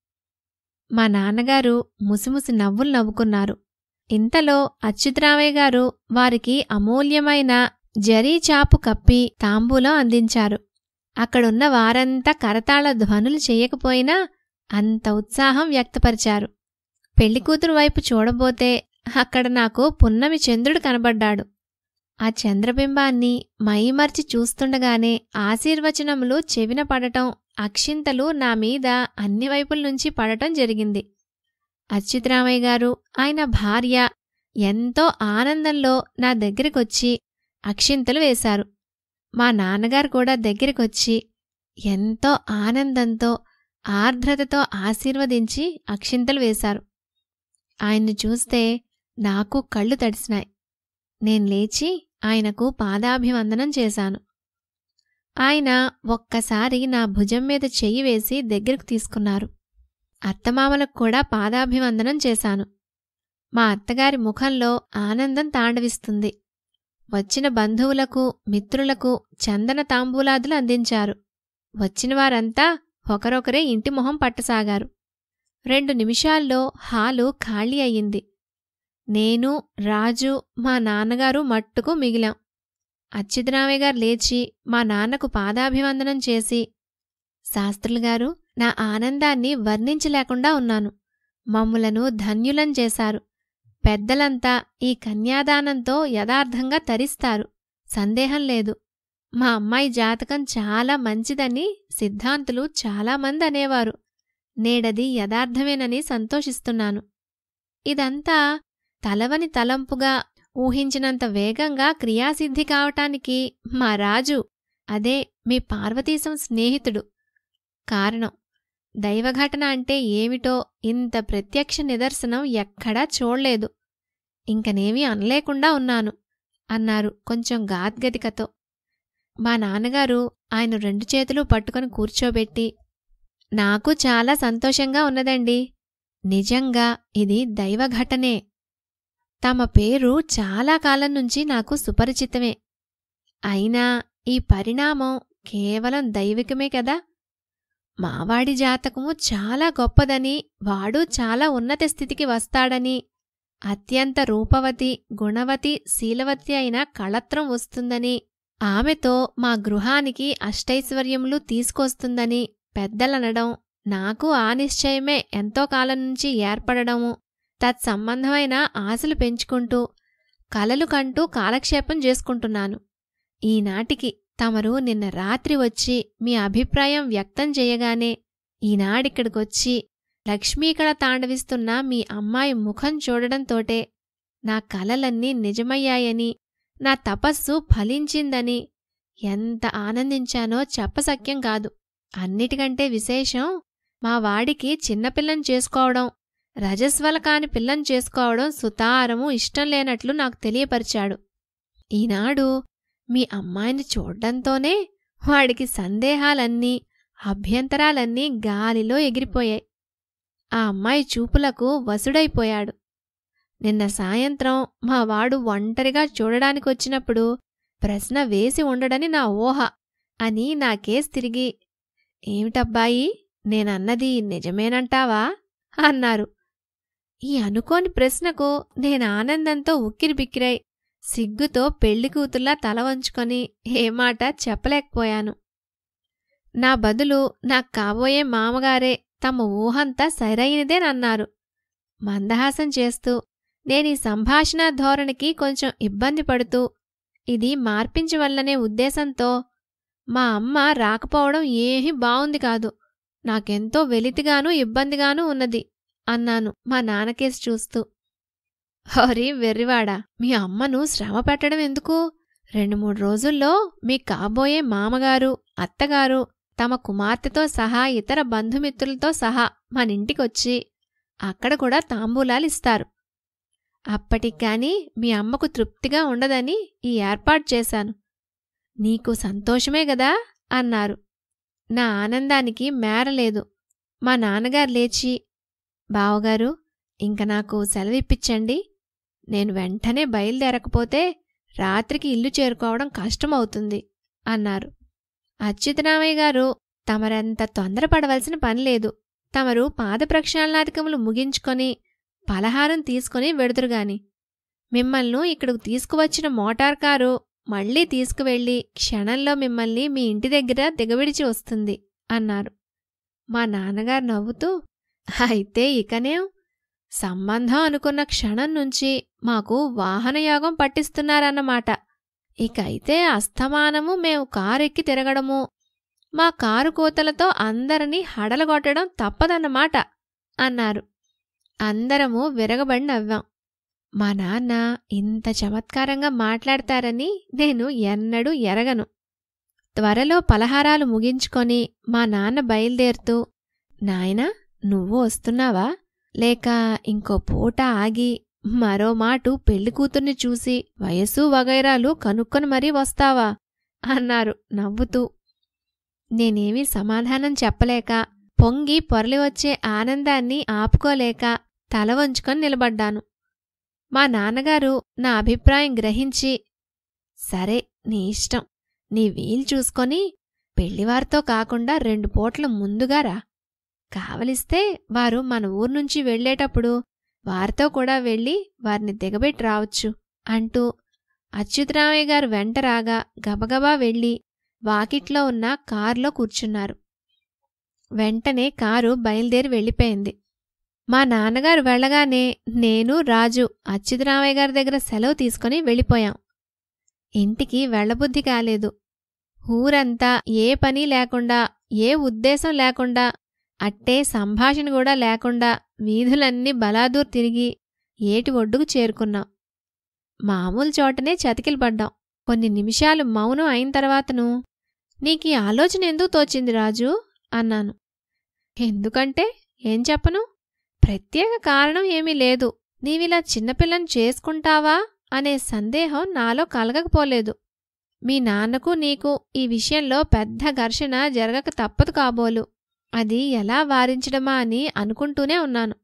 మా నాన్నగారు ముసిముసి నవ్వులు నవ్వుకున్నారు ఇంతలో అచ్యుతరామయ్య గారు వారికి అమూల్యమైన జరీ చాపు కప్పి తాంబూలం అందించారు అక్కడున్న వారంతా కరతాళ ధ్వనులు చెయ్యకపోయినా అంత ఉత్సాహం వ్యక్తపరిచారు పెళ్లికూతురు వైపు చూడబోతే అక్కడ నాకు పున్నమి చంద్రుడు కనబడ్డాడు ఆ చంద్రబింబాన్ని మైమర్చి చూస్తుండగానే ఆశీర్వచనములు చెవిన పడటం అక్షింతలు నా మీద అన్ని వైపుల నుంచి పడటం జరిగింది అచ్యుతరామయ్య గారు ఆయన భార్య ఎంతో ఆనందంలో నా దగ్గరికొచ్చి అక్షింతలు వేశారు మా నాన్నగారు కూడా దగ్గరికొచ్చి ఎంతో ఆనందంతో ఆర్ద్రతతో ఆశీర్వదించి అక్షింతలు వేశారు ఆయన్ని చూస్తే నాకు కళ్ళు తడిసినాయి నేను లేచి ఆయనకు పాదాభివందనం చేశాను ఆయన ఒక్కసారి నా భుజం మీద చెయ్యి వేసి దగ్గరకు తీసుకున్నారు అత్తమామలకు కూడా పాదాభివందనం చేశాను మా అత్తగారి ముఖంలో ఆనందం తాండవిస్తుంది వచ్చిన బంధువులకు మిత్రులకు చందన తాంబూలాదులు అందించారు వచ్చిన వారంతా ఒకరొకరే ఇంటి మొహం పట్టసాగారు రెండు నిమిషాల్లో హాలు ఖాళీ అయ్యింది నేను రాజు మా నాన్నగారు మట్టుకు మిగిలాం అచ్యుతరామయ్య గారు లేచి మా నాన్నకు పాదాభివందనం చేసి శాస్త్రులు గారు నా ఆనందాన్ని వర్ణించలేకుండా ఉన్నాను మమ్ములను ధన్యులం చేశారు పెద్దలంతా ఈ కన్యాదానంతో యథార్థంగా తరిస్తారు సందేహం లేదు మా అమ్మాయి జాతకం చాలా మంచిదని సిద్ధాంతులు చాలామంది అనేవారు నేడది యథార్థమేనని సంతోషిస్తున్నాను ఇదంతా తలవని తలంపుగా ఊహించినంత వేగంగా క్రియాసిద్ధి కావటానికి మా రాజు అదే మీ పార్వతీశం స్నేహితుడు కారణం దైవఘటన అంటే ఏమిటో ఇంత ప్రత్యక్ష నిదర్శనం ఎక్కడా చూడలేదు ఇంకనేమీ అనలేకుండా ఉన్నాను అన్నారు కొంచెం గాద్గదికతో మా నాన్నగారు ఆయన రెండు చేతులు పట్టుకొని కూర్చోబెట్టి నాకు చాలా సంతోషంగా ఉన్నదండి నిజంగా ఇది దైవఘటనే తమ పేరు చాలా కాలం నుంచి నాకు సుపరిచితమే అయినా ఈ పరిణామం కేవలం దైవికమే కదా మావాడి జాతకము చాలా గొప్పదని వాడు చాలా ఉన్నత స్థితికి వస్తాడని అత్యంత రూపవతి గుణవతి శీలవతి అయిన కళత్రం వస్తుందని ఆమెతో మా గృహానికి అష్టైశ్వర్యములు తీసుకొస్తుందని పెద్దలనడం నాకు ఆ నిశ్చయమే ఎంతో కాలం నుంచి ఏర్పడడము తత్సంబంధమైన ఆశలు పెంచుకుంటూ కలలు కంటూ కాలక్షేపం చేసుకుంటున్నాను ఈనాటికి తమరు నిన్న రాత్రి వచ్చి మీ అభిప్రాయం వ్యక్తం చేయగానే ఈనాడిక్కడికొచ్చి లక్ష్మీకళ తాండవిస్తున్న మీ అమ్మాయి ముఖం చూడడంతోటే నా కలలన్నీ నిజమయ్యాయని నా తపస్సు ఫలించిందని ఎంత ఆనందించానో చెప్పసక్యం కాదు అన్నిటికంటే విశేషం మా వాడికి చిన్నపిల్లని చేసుకోవడం రజస్వల కాని పిల్లని చేసుకోవడం సుతారము ఇష్టం లేనట్లు నాకు తెలియపరిచాడు ఈనాడు మీ అమ్మాయిని చూడ్డంతోనే వాడికి సందేహాలన్నీ అభ్యంతరాలన్నీ గాలిలో ఎగిరిపోయాయి ఆ అమ్మాయి చూపులకు వసుడైపోయాడు నిన్న సాయంత్రం మా వాడు ఒంటరిగా చూడడానికొచ్చినప్పుడు ప్రశ్న వేసి ఉండడని నా ఊహ అని నా కేస్ తిరిగి ఏమిటబ్బాయి నేనన్నది నిజమేనంటావా అన్నారు ఈ అనుకోని ప్రశ్నకు నేను ఆనందంతో ఉక్కిరిబిక్కిరై సిగ్గుతో పెళ్లి కూతుర్లా తల వంచుకొని ఏ మాట చెప్పలేకపోయాను నా బదులు నాకు కాబోయే మామగారే తమ ఊహంతా సరైనదేనన్నారు మందహాసం చేస్తూ నేనీ సంభాషణ ధోరణికి కొంచెం ఇబ్బంది పడుతూ ఇది మార్పించవల్లనే ఉద్దేశంతో మా అమ్మ రాకపోవడం ఏమీ బావుంది కాదు నాకెంతో వెలితిగానూ ఇబ్బందిగానూ ఉన్నది అన్నాను మా నాన్నకేసి చూస్తూ హరి వెర్రివాడా మీ అమ్మను శ్రమ పెట్టడం ఎందుకు రెండు మూడు రోజుల్లో మీ కాబోయే మామగారు అత్తగారు తమ కుమార్తెతో సహా ఇతర బంధుమిత్రులతో సహా మనింటికొచ్చి అక్కడ కూడా తాంబూలాలిస్తారు అప్పటికిగాని మీ అమ్మకు తృప్తిగా ఉండదని ఈ ఏర్పాటు చేశాను నీకు సంతోషమే గదా అన్నారు నా ఆనందానికి మేరలేదు మా నాన్నగారు లేచి బావగారు ఇంక నాకు సెలవిప్పించండి నేను వెంటనే బయలుదేరకపోతే రాత్రికి ఇల్లు చేరుకోవడం కష్టమవుతుంది అన్నారు అచ్యుతరామయ్య గారు తమరంత తొందరపడవలసిన పనిలేదు తమరు పాద ప్రక్షాళనాధికములు ముగించుకొని పలహారం తీసుకుని వెడుదురుగాని మిమ్మల్ని ఇక్కడకు తీసుకువచ్చిన మోటార్ కారు మళ్ళీ తీసుకువెళ్ళి క్షణంలో మిమ్మల్ని మీ ఇంటి దగ్గర దిగవిడిచి వస్తుంది అన్నారు మా నాన్నగారు నవ్వుతూ అయితే ఇకనేం సంబంధం అనుకున్న క్షణం నుంచి మాకు వాహనయోగం పట్టిస్తున్నారన్నమాట ఇక అయితే అస్తమానము మేము కారు ఎక్కి తిరగడము మా కారు కోతలతో అందరినీ హడలగొట్టడం తప్పదన్నమాట అన్నారు అందరము విరగబడి నవ్వాం మా నాన్న ఇంత చమత్కారంగా మాట్లాడతారని నేను ఎన్నడూ ఎరగను త్వరలో పలహారాలు ముగించుకొని మా నాన్న బయలుదేరుతూ నాయనా నువ్వు వస్తున్నావా లేక ఇంకో పూట ఆగి మరో మాటు పెళ్లి కూతుర్ని చూసి వయస్సు వగైరాలు కనుక్కొని మరీ వస్తావా అన్నారు నవ్వుతూ నేనేమీ సమాధానం చెప్పలేక పొంగి పొరలి వచ్చే ఆనందాన్ని ఆపుకోలేక తల వంచుకొని నిలబడ్డాను మా నాన్నగారు నా అభిప్రాయం గ్రహించి సరే నీ ఇష్టం నీ వీలు చూసుకొని పెళ్లివారితో కాకుండా రెండు పూట్ల ముందుగా రా కావలిస్తే వారు మన ఊరు నుంచి వెళ్లేటప్పుడు వారితో కూడా వెళ్ళి వారిని దిగబెట్టి రావచ్చు అంటూ అచ్యుతరామయ్య గారు వెంట రాగా గబగబా వెళ్ళి వాకిట్లో ఉన్న కారులో కూర్చున్నారు వెంటనే కారు బయలుదేరి వెళ్ళిపోయింది మా నాన్నగారు వెళ్ళగానే నేను రాజు అచ్యుతరామయ్య గారి దగ్గర సెలవు తీసుకుని వెళ్ళిపోయాం ఇంటికి వెళ్ళబుద్ధి కాలేదు ఊరంతా ఏ పని లేకుండా ఏ ఉద్దేశం లేకుండా అట్టే సంభాషణ కూడా లేకుండా వీధులన్నీ బలాదూర్ తిరిగి ఏటి ఒడ్డుకు చేరుకున్నాం మామూలు చోటనే చతికిలు పడ్డాం కొన్ని నిమిషాలు మౌనం అయిన తర్వాతను నీకీ ఆలోచన ఎందుకు తోచింది రాజు అన్నాను ఎందుకంటే ఏం చెప్పను ప్రత్యేక కారణం ఏమీ లేదు నీవిలా చిన్నపిల్లని చేసుకుంటావా అనే సందేహం నాలో కలగకపోలేదు మీ నాన్నకు నీకు ఈ విషయంలో పెద్ద ఘర్షణ జరగక తప్పదు కాబోలు అది ఎలా వారించడమా అని అనుకుంటూనే ఉన్నాను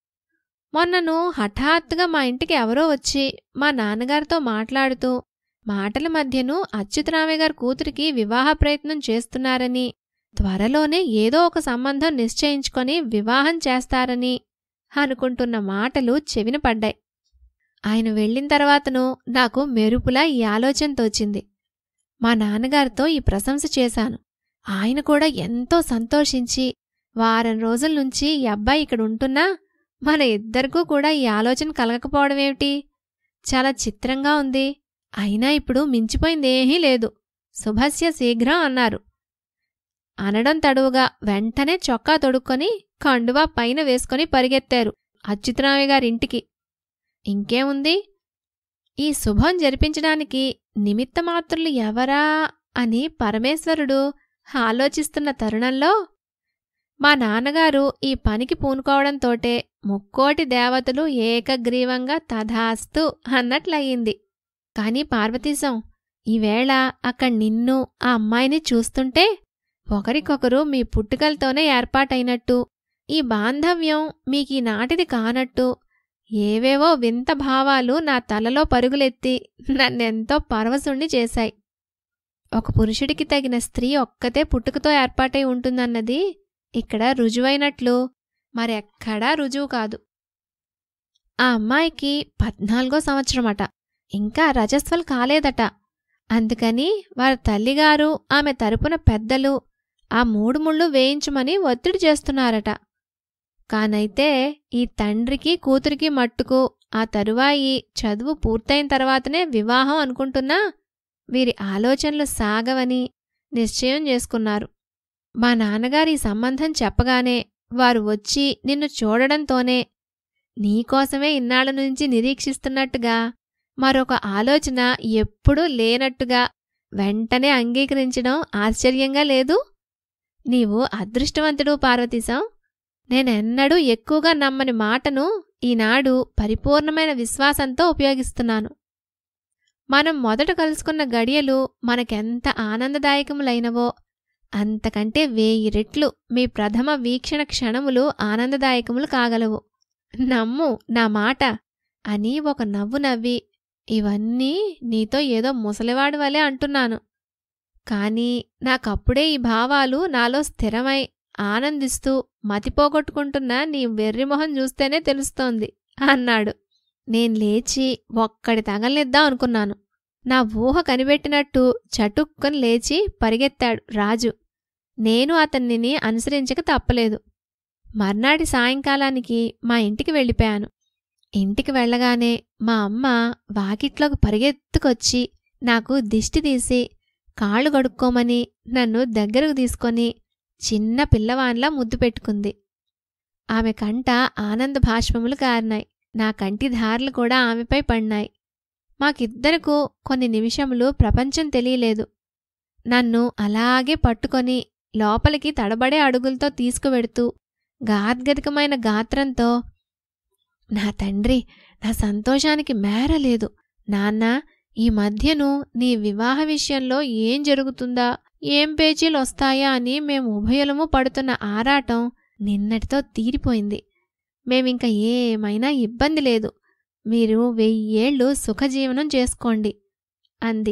మొన్నను హఠాత్తుగా మా ఇంటికి ఎవరో వచ్చి మా నాన్నగారితో మాట్లాడుతూ మాటల మధ్యను అచ్యుతరామయ్య గారి కూతురికి వివాహ ప్రయత్నం చేస్తున్నారని త్వరలోనే ఏదో ఒక సంబంధం నిశ్చయించుకొని వివాహం చేస్తారని అనుకుంటున్న మాటలు చెవిన పడ్డాయి ఆయన వెళ్ళిన తర్వాతను నాకు మెరుపులా ఈ ఆలోచన తోచింది మా నాన్నగారితో ఈ ప్రశంస చేశాను ఆయన కూడా ఎంతో సంతోషించి వారం రోజుల నుంచి ఈ అబ్బాయి ఇక్కడ ఉంటున్నా మన ఇద్దరికూ కూడా ఈ ఆలోచన కలగకపోవడమేమిటి చాలా చిత్రంగా ఉంది అయినా ఇప్పుడు మించిపోయిందేమీ లేదు శుభస్య శీఘ్రం అన్నారు అనడం తడువుగా వెంటనే చొక్కా తొడుక్కొని కండువా పైన వేసుకొని పరిగెత్తారు అచ్యుతరామయ్య గారింటికి ఇంకేముంది ఈ శుభం జరిపించడానికి నిమిత్తమాత్రులు ఎవరా అని పరమేశ్వరుడు ఆలోచిస్తున్న తరుణంలో మా నాన్నగారు ఈ పనికి పూనుకోవడంతోటే ముక్కోటి దేవతలు ఏకగ్రీవంగా తథాస్తు అన్నట్లయింది కాని పార్వతీశం ఈవేళ అక్కడ నిన్ను ఆ అమ్మాయిని చూస్తుంటే ఒకరికొకరు మీ పుట్టుకలతోనే ఏర్పాటైనట్టు ఈ బాంధవ్యం మీకీ నాటిది కానట్టు ఏవేవో వింత భావాలు నా తలలో పరుగులెత్తి నన్నెంతో పరవశుణ్ణి చేశాయి ఒక పురుషుడికి తగిన స్త్రీ ఒక్కతే పుట్టుకతో ఏర్పాటై ఉంటుందన్నది ఇక్కడ రుజువైనట్లు మరెక్కడా రుజువు కాదు ఆ అమ్మాయికి పద్నాలుగో సంవత్సరమట ఇంకా రజస్వల్ కాలేదట అందుకని వారి తల్లిగారు ఆమె తరపున పెద్దలు ఆ మూడు ముళ్ళు వేయించమని ఒత్తిడి చేస్తున్నారట కానైతే ఈ తండ్రికి కూతురికి మట్టుకు ఆ తరువాయి చదువు పూర్తయిన తర్వాతనే వివాహం అనుకుంటున్నా వీరి ఆలోచనలు సాగవని నిశ్చయం చేసుకున్నారు మా నాన్నగారి ఈ సంబంధం చెప్పగానే వారు వచ్చి నిన్ను చూడడంతోనే నీకోసమే ఇన్నాళ్ల నుంచి నిరీక్షిస్తున్నట్టుగా మరొక ఆలోచన ఎప్పుడూ లేనట్టుగా వెంటనే అంగీకరించడం ఆశ్చర్యంగా లేదు నీవు అదృష్టవంతుడు పార్వతీశం నేనెన్నడూ ఎక్కువగా నమ్మని మాటను ఈనాడు పరిపూర్ణమైన విశ్వాసంతో ఉపయోగిస్తున్నాను మనం మొదట కలుసుకున్న గడియలు మనకెంత ఆనందదాయకములైనవో అంతకంటే వేయి రెట్లు మీ ప్రథమ వీక్షణ క్షణములు ఆనందదాయకములు కాగలవు నమ్ము నా మాట అని ఒక నవ్వు నవ్వి ఇవన్నీ నీతో ఏదో ముసలివాడి వలె అంటున్నాను కాని నాకప్పుడే ఈ భావాలు నాలో స్థిరమై ఆనందిస్తూ మతిపోగొట్టుకుంటున్న నీ వెర్రిమొహం చూస్తేనే తెలుస్తోంది అన్నాడు నేను లేచి ఒక్కడి తగలనిద్దాం అనుకున్నాను నా ఊహ కనిపెట్టినట్టు చటుక్కుని లేచి పరిగెత్తాడు రాజు నేను అతన్నిని అనుసరించక తప్పలేదు మర్నాటి సాయంకాలానికి మా ఇంటికి వెళ్ళిపోయాను ఇంటికి వెళ్ళగానే మా అమ్మ వాకిట్లోకి పరిగెత్తుకొచ్చి నాకు దిష్టి తీసి కాళ్ళు కడుక్కోమని నన్ను దగ్గరకు తీసుకొని చిన్న పిల్లవాన్లా ముద్దు పెట్టుకుంది ఆమె కంట ఆనంద భాష్పములు కారినాయి నా కంటి ధారలు కూడా ఆమెపై పడినాయి మాకిద్దరకు కొన్ని నిమిషములు ప్రపంచం తెలియలేదు నన్ను అలాగే పట్టుకొని లోపలికి తడబడే అడుగులతో తీసుకువెడుతూ గాద్గదికమైన గాత్రంతో నా తండ్రి నా సంతోషానికి మేరలేదు నాన్న ఈ మధ్యను నీ వివాహ విషయంలో ఏం జరుగుతుందా ఏం పేచీలు వస్తాయా అని మేము ఉభయులము పడుతున్న ఆరాటం నిన్నటితో తీరిపోయింది మేమింక ఏమైనా ఇబ్బంది లేదు మీరు వెయ్యేళ్ళు సుఖజీవనం చేసుకోండి అంది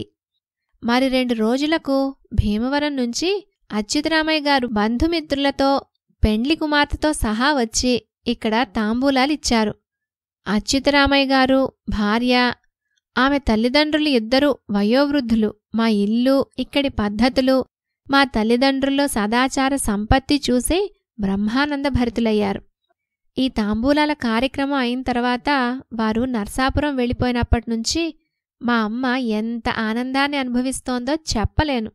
మరి రెండు రోజులకు భీమవరం నుంచి అచ్యుతరామయ్య గారు బంధుమిత్రులతో పెండ్లి కుమార్తెతో సహా వచ్చి ఇక్కడ తాంబూలాలిచ్చారు అచ్యుతరామయ్య గారు భార్య ఆమె తల్లిదండ్రులు ఇద్దరూ వయోవృద్ధులు మా ఇల్లు ఇక్కడి పద్ధతులు మా తల్లిదండ్రుల్లో సదాచార సంపత్తి చూసి బ్రహ్మానంద భరితులయ్యారు ఈ తాంబూలాల కార్యక్రమం అయిన తర్వాత వారు నర్సాపురం వెళ్ళిపోయినప్పటినుంచి మా అమ్మ ఎంత ఆనందాన్ని అనుభవిస్తోందో చెప్పలేను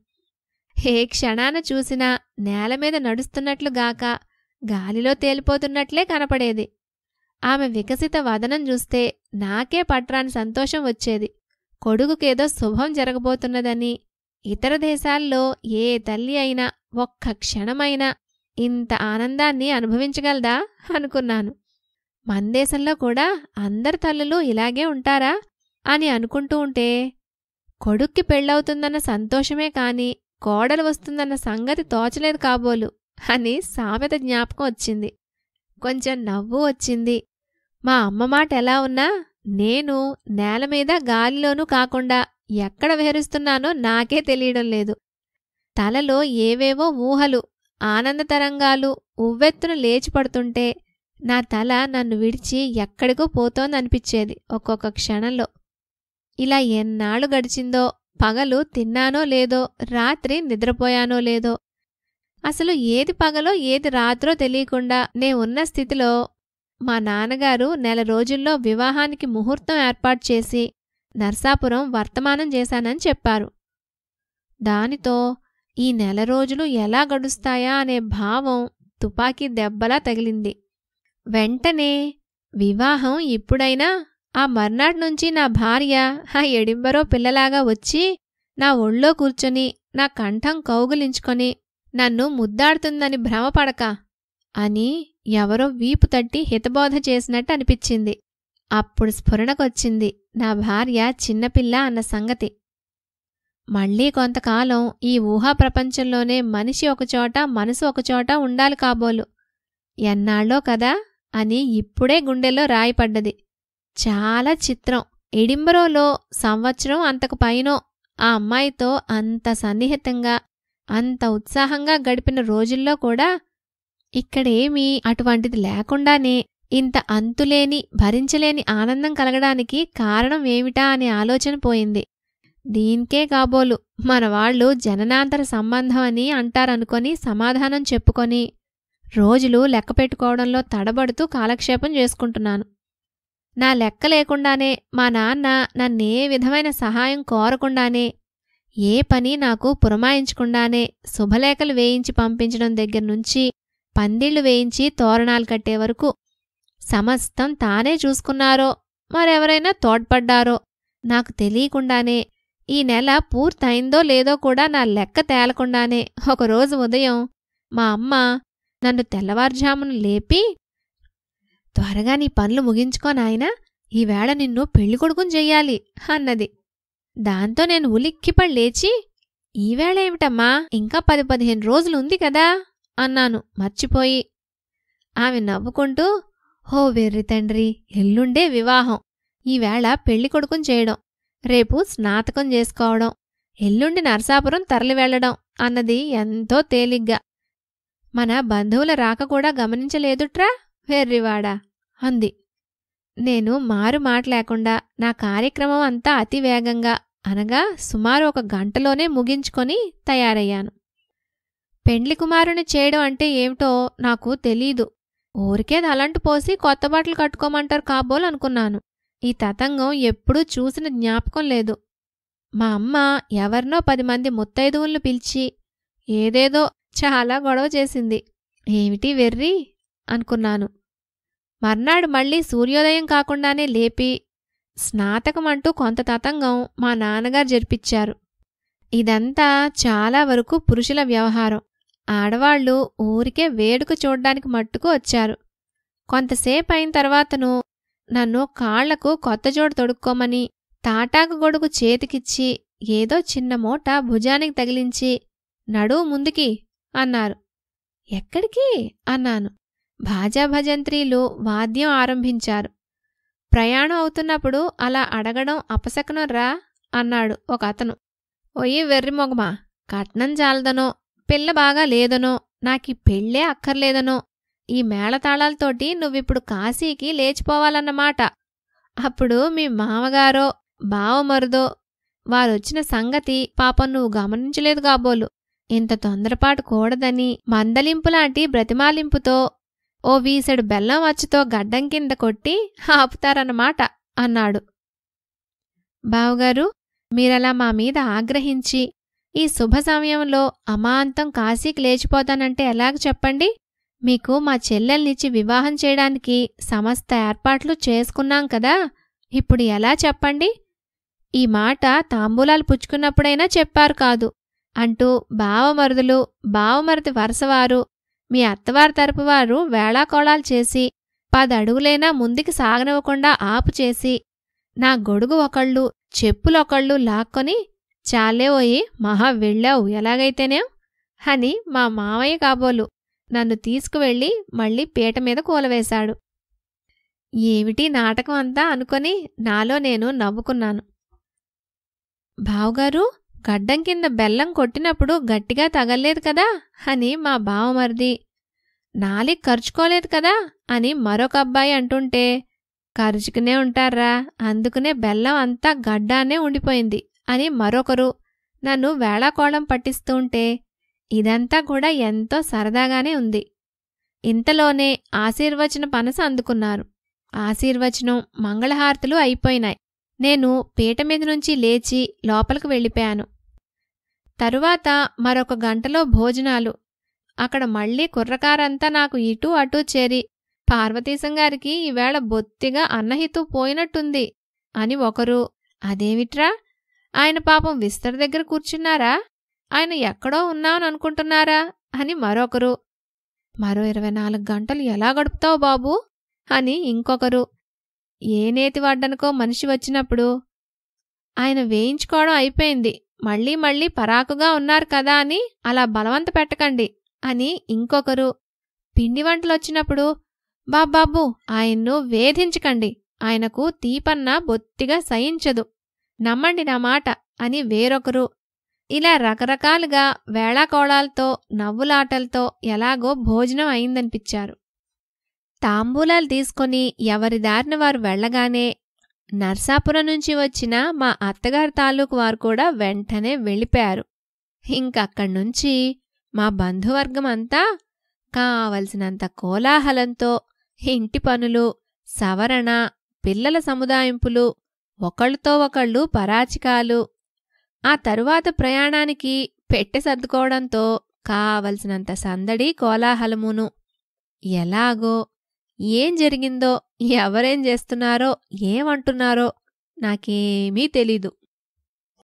ఏ క్షణాన చూసినా నేల మీద నడుస్తున్నట్లుగాక గాలిలో తేలిపోతున్నట్లే కనపడేది ఆమె వికసిత వదనం చూస్తే నాకే పట్రాని సంతోషం వచ్చేది కొడుకుకేదో శుభం జరగబోతున్నదని ఇతర దేశాల్లో ఏ తల్లి అయినా ఒక్క క్షణమైనా ఇంత ఆనందాన్ని అనుభవించగలదా అనుకున్నాను మన దేశంలో కూడా అందరి తల్లులు ఇలాగే ఉంటారా అని అనుకుంటూ ఉంటే కొడుక్కి పెళ్ళవుతుందన్న సంతోషమే కాని కోడలు వస్తుందన్న సంగతి తోచలేదు కాబోలు అని సామెత జ్ఞాపకం వచ్చింది కొంచెం నవ్వు వచ్చింది మా అమ్మ మాట ఎలా ఉన్నా నేను నేల మీద గాలిలోనూ కాకుండా ఎక్కడ విహరిస్తున్నానో నాకే తెలియడం లేదు తలలో ఏవేవో ఊహలు ఆనంద తరంగాలు ఉవ్వెత్తున లేచి పడుతుంటే నా తల నన్ను విడిచి ఎక్కడికో పోతోందనిపించేది ఒక్కొక్క క్షణంలో ఇలా ఎన్నాళ్ళు గడిచిందో పగలు తిన్నానో లేదో రాత్రి నిద్రపోయానో లేదో అసలు ఏది పగలో ఏది రాత్రో తెలియకుండా నే ఉన్న స్థితిలో మా నాన్నగారు నెల రోజుల్లో వివాహానికి ముహూర్తం ఏర్పాటు చేసి నర్సాపురం వర్తమానం చేశానని చెప్పారు దానితో ఈ నెల రోజులు ఎలా గడుస్తాయా అనే భావం తుపాకీ దెబ్బలా తగిలింది వెంటనే వివాహం ఇప్పుడైనా ఆ మర్నాటి నుంచి నా భార్య ఆ ఎడింబరో పిల్లలాగా వచ్చి నా ఒళ్ళో కూర్చొని నా కంఠం కౌగులించుకొని నన్ను ముద్దాడుతుందని భ్రమపడక అని ఎవరో వీపు తట్టి హితబోధ చేసినట్టు అనిపించింది అప్పుడు స్ఫురణకొచ్చింది నా భార్య చిన్నపిల్ల అన్న సంగతి మళ్ళీ కొంతకాలం ఈ ఊహా ప్రపంచంలోనే మనిషి ఒకచోట మనసు ఒకచోట ఉండాలి కాబోలు ఎన్నాళ్ళో కదా అని ఇప్పుడే గుండెలో రాయిపడ్డది చాలా చిత్రం ఎడింబరోలో సంవత్సరం అంతకు పైనో ఆ అమ్మాయితో అంత సన్నిహితంగా అంత ఉత్సాహంగా గడిపిన రోజుల్లో కూడా ఇక్కడేమీ అటువంటిది లేకుండానే ఇంత అంతులేని భరించలేని ఆనందం కలగడానికి కారణం ఏమిటా అనే ఆలోచన పోయింది దీనికే కాబోలు మనవాళ్లు జననాంతర సంబంధం అని అంటారనుకొని సమాధానం చెప్పుకొని రోజులు లెక్క పెట్టుకోవడంలో తడబడుతూ కాలక్షేపం చేసుకుంటున్నాను నా లెక్క లేకుండానే మా నాన్న నన్నే విధమైన సహాయం కోరకుండానే ఏ పని నాకు పురమాయించకుండానే శుభలేఖలు వేయించి పంపించడం దగ్గర నుంచి పందిళ్లు వేయించి తోరణాలు కట్టే వరకు సమస్తం తానే చూసుకున్నారో మరెవరైనా తోడ్పడ్డారో నాకు తెలియకుండానే ఈ నెల పూర్తయిందో లేదో కూడా నా లెక్క తేలకుండానే ఒకరోజు ఉదయం మా అమ్మ నన్ను తెల్లవారుజామున లేపి త్వరగా నీ పనులు ముగించుకో నాయనా ఈవేళ నిన్ను పెళ్లికొడుకుని చెయ్యాలి అన్నది దాంతో నేను ఉలిక్కిపడి లేచి ఈవేళ ఏమిటమ్మా ఇంకా పది పదిహేను రోజులు ఉంది కదా అన్నాను మర్చిపోయి ఆమె నవ్వుకుంటూ హో వెర్రి తండ్రి ఎల్లుండే వివాహం ఈవేళ పెళ్లి కొడుకుని చేయడం రేపు స్నాతకం చేసుకోవడం ఎల్లుండి నరసాపురం తరలి వెళ్లడం అన్నది ఎంతో తేలిగ్గా మన బంధువుల రాక కూడా గమనించలేదుట్రా వెర్రివాడా అంది నేను మారు మాట లేకుండా నా కార్యక్రమం అంతా అతి వేగంగా అనగా సుమారు ఒక గంటలోనే ముగించుకొని తయారయ్యాను పెండ్లి కుమారుని చేయడం అంటే ఏమిటో నాకు తెలీదు ఊరికే తలంటు పోసి కొత్త బట్టలు కట్టుకోమంటారు కాబోలు అనుకున్నాను ఈ తతంగం ఎప్పుడూ చూసిన జ్ఞాపకం లేదు మా అమ్మ ఎవరినో పది మంది ముత్తైదువులను పిలిచి ఏదేదో చాలా గొడవ చేసింది ఏమిటి వెర్రి అనుకున్నాను మర్నాడు మళ్ళీ సూర్యోదయం కాకుండానే లేపి స్నాతకమంటూ కొంత తతంగం మా నాన్నగారు జరిపించారు ఇదంతా చాలా వరకు పురుషుల వ్యవహారం ఆడవాళ్లు ఊరికే వేడుక చూడ్డానికి మట్టుకు వచ్చారు కొంతసేపు అయిన తర్వాతను నన్ను కాళ్లకు కొత్త జోడు తొడుక్కోమని తాటాకు గొడుగు చేతికిచ్చి ఏదో చిన్న మూట భుజానికి తగిలించి నడువు ముందుకి అన్నారు ఎక్కడికి అన్నాను భాజా భజంత్రీలు వాద్యం ఆరంభించారు ప్రయాణం అవుతున్నప్పుడు అలా అడగడం అపశకనం రా అన్నాడు ఒక అతను ఒయ్యి వెర్రిమొగమా కట్నం చాలదనో పిల్ల బాగా లేదనో నాకీ పెళ్ళే అక్కర్లేదనో ఈ మేళతాళాలతోటి నువ్విప్పుడు కాశీకి లేచిపోవాలన్నమాట అప్పుడు మీ మామగారో బావమరుదో వారొచ్చిన సంగతి పాపం నువ్వు గమనించలేదు కాబోలు ఇంత తొందరపాటు కూడదని మందలింపులాంటి బ్రతిమాలింపుతో ఓ వీసెడు బెల్లం వచ్చుతో గడ్డం కింద కొట్టి ఆపుతారన్నమాట అన్నాడు బావుగారు మీరలా మా మీద ఆగ్రహించి ఈ శుభ సమయంలో అమాంతం కాశీకి లేచిపోతానంటే ఎలాగ చెప్పండి మీకు మా చెల్లెల్నిచ్చి వివాహం చేయడానికి సమస్త ఏర్పాట్లు చేసుకున్నాం కదా ఇప్పుడు ఎలా చెప్పండి ఈ మాట తాంబూలాలు పుచ్చుకున్నప్పుడైనా చెప్పారు కాదు అంటూ బావమరుదులు బావమరిది వరసవారు మీ అత్తవారి తరపు వారు వేళాకోళాలు చేసి పదడుగులైనా ముందుకి సాగనివ్వకుండా ఆపు చేసి నా గొడుగు ఒకళ్ళు చెప్పులొకళ్ళు లాక్కొని చాలే పోయి మహా వెళ్ళావు ఎలాగైతేనేం అని మా మామయ్య కాబోలు నన్ను తీసుకువెళ్ళి మళ్ళీ పీట మీద కూలవేశాడు ఏమిటి నాటకం అంతా అనుకొని నాలో నేను నవ్వుకున్నాను బావుగారు గడ్డం కింద బెల్లం కొట్టినప్పుడు గట్టిగా తగల్లేదు కదా అని మా బావమరిది నాలిక్ ఖర్చుకోలేదు కదా అని మరొక అబ్బాయి అంటుంటే ఖర్చుకునే ఉంటారా అందుకునే బెల్లం అంతా గడ్డానే ఉండిపోయింది అని మరొకరు నన్ను వేళాకోళం పట్టిస్తూ ఉంటే ఇదంతా కూడా ఎంతో సరదాగానే ఉంది ఇంతలోనే ఆశీర్వచన పనస అందుకున్నారు ఆశీర్వచనం మంగళహారతులు అయిపోయినాయి నేను పీట మీద నుంచి లేచి లోపలికి వెళ్ళిపోయాను తరువాత మరొక గంటలో భోజనాలు అక్కడ మళ్ళీ కుర్రకారంతా నాకు ఇటూ అటూ చేరి పార్వతీశం గారికి ఈవేళ బొత్తిగా అన్నహితూ పోయినట్టుంది అని ఒకరు అదేమిట్రా ఆయన పాపం విస్తర దగ్గర కూర్చున్నారా ఆయన ఎక్కడో ఉన్నావని అనుకుంటున్నారా అని మరొకరు మరో ఇరవై నాలుగు గంటలు ఎలా గడుపుతావు బాబూ అని ఇంకొకరు ఏ నేతి వడ్డనుకో మనిషి వచ్చినప్పుడు ఆయన వేయించుకోవడం అయిపోయింది మళ్ళీ మళ్ళీ పరాకుగా ఉన్నారు కదా అని అలా బలవంత పెట్టకండి అని ఇంకొకరు పిండి వంటలొచ్చినప్పుడు బాబాబు ఆయన్ను వేధించకండి ఆయనకు తీపన్నా బొత్తిగా సహించదు నమ్మండి నా మాట అని వేరొకరు ఇలా రకరకాలుగా వేళాకోళాలతో నవ్వులాటలతో ఎలాగో భోజనం అయిందనిపించారు తాంబూలాలు తీసుకొని ఎవరి దారిన వారు వెళ్ళగానే నర్సాపురం నుంచి వచ్చిన మా అత్తగారి తాలూకు వారు కూడా వెంటనే వెళ్ళిపోయారు ఇంకక్కడ్నుంచి మా బంధువర్గం అంతా కావలసినంత కోలాహలంతో ఇంటి పనులు సవరణ పిల్లల సముదాయింపులు ఒకళ్ళతో ఒకళ్ళు పరాచికాలు ఆ తరువాత ప్రయాణానికి పెట్టె సర్దుకోవడంతో కావలసినంత సందడి కోలాహలమును ఎలాగో ఏం జరిగిందో ఎవరేం చేస్తున్నారో ఏమంటున్నారో నాకేమీ తెలీదు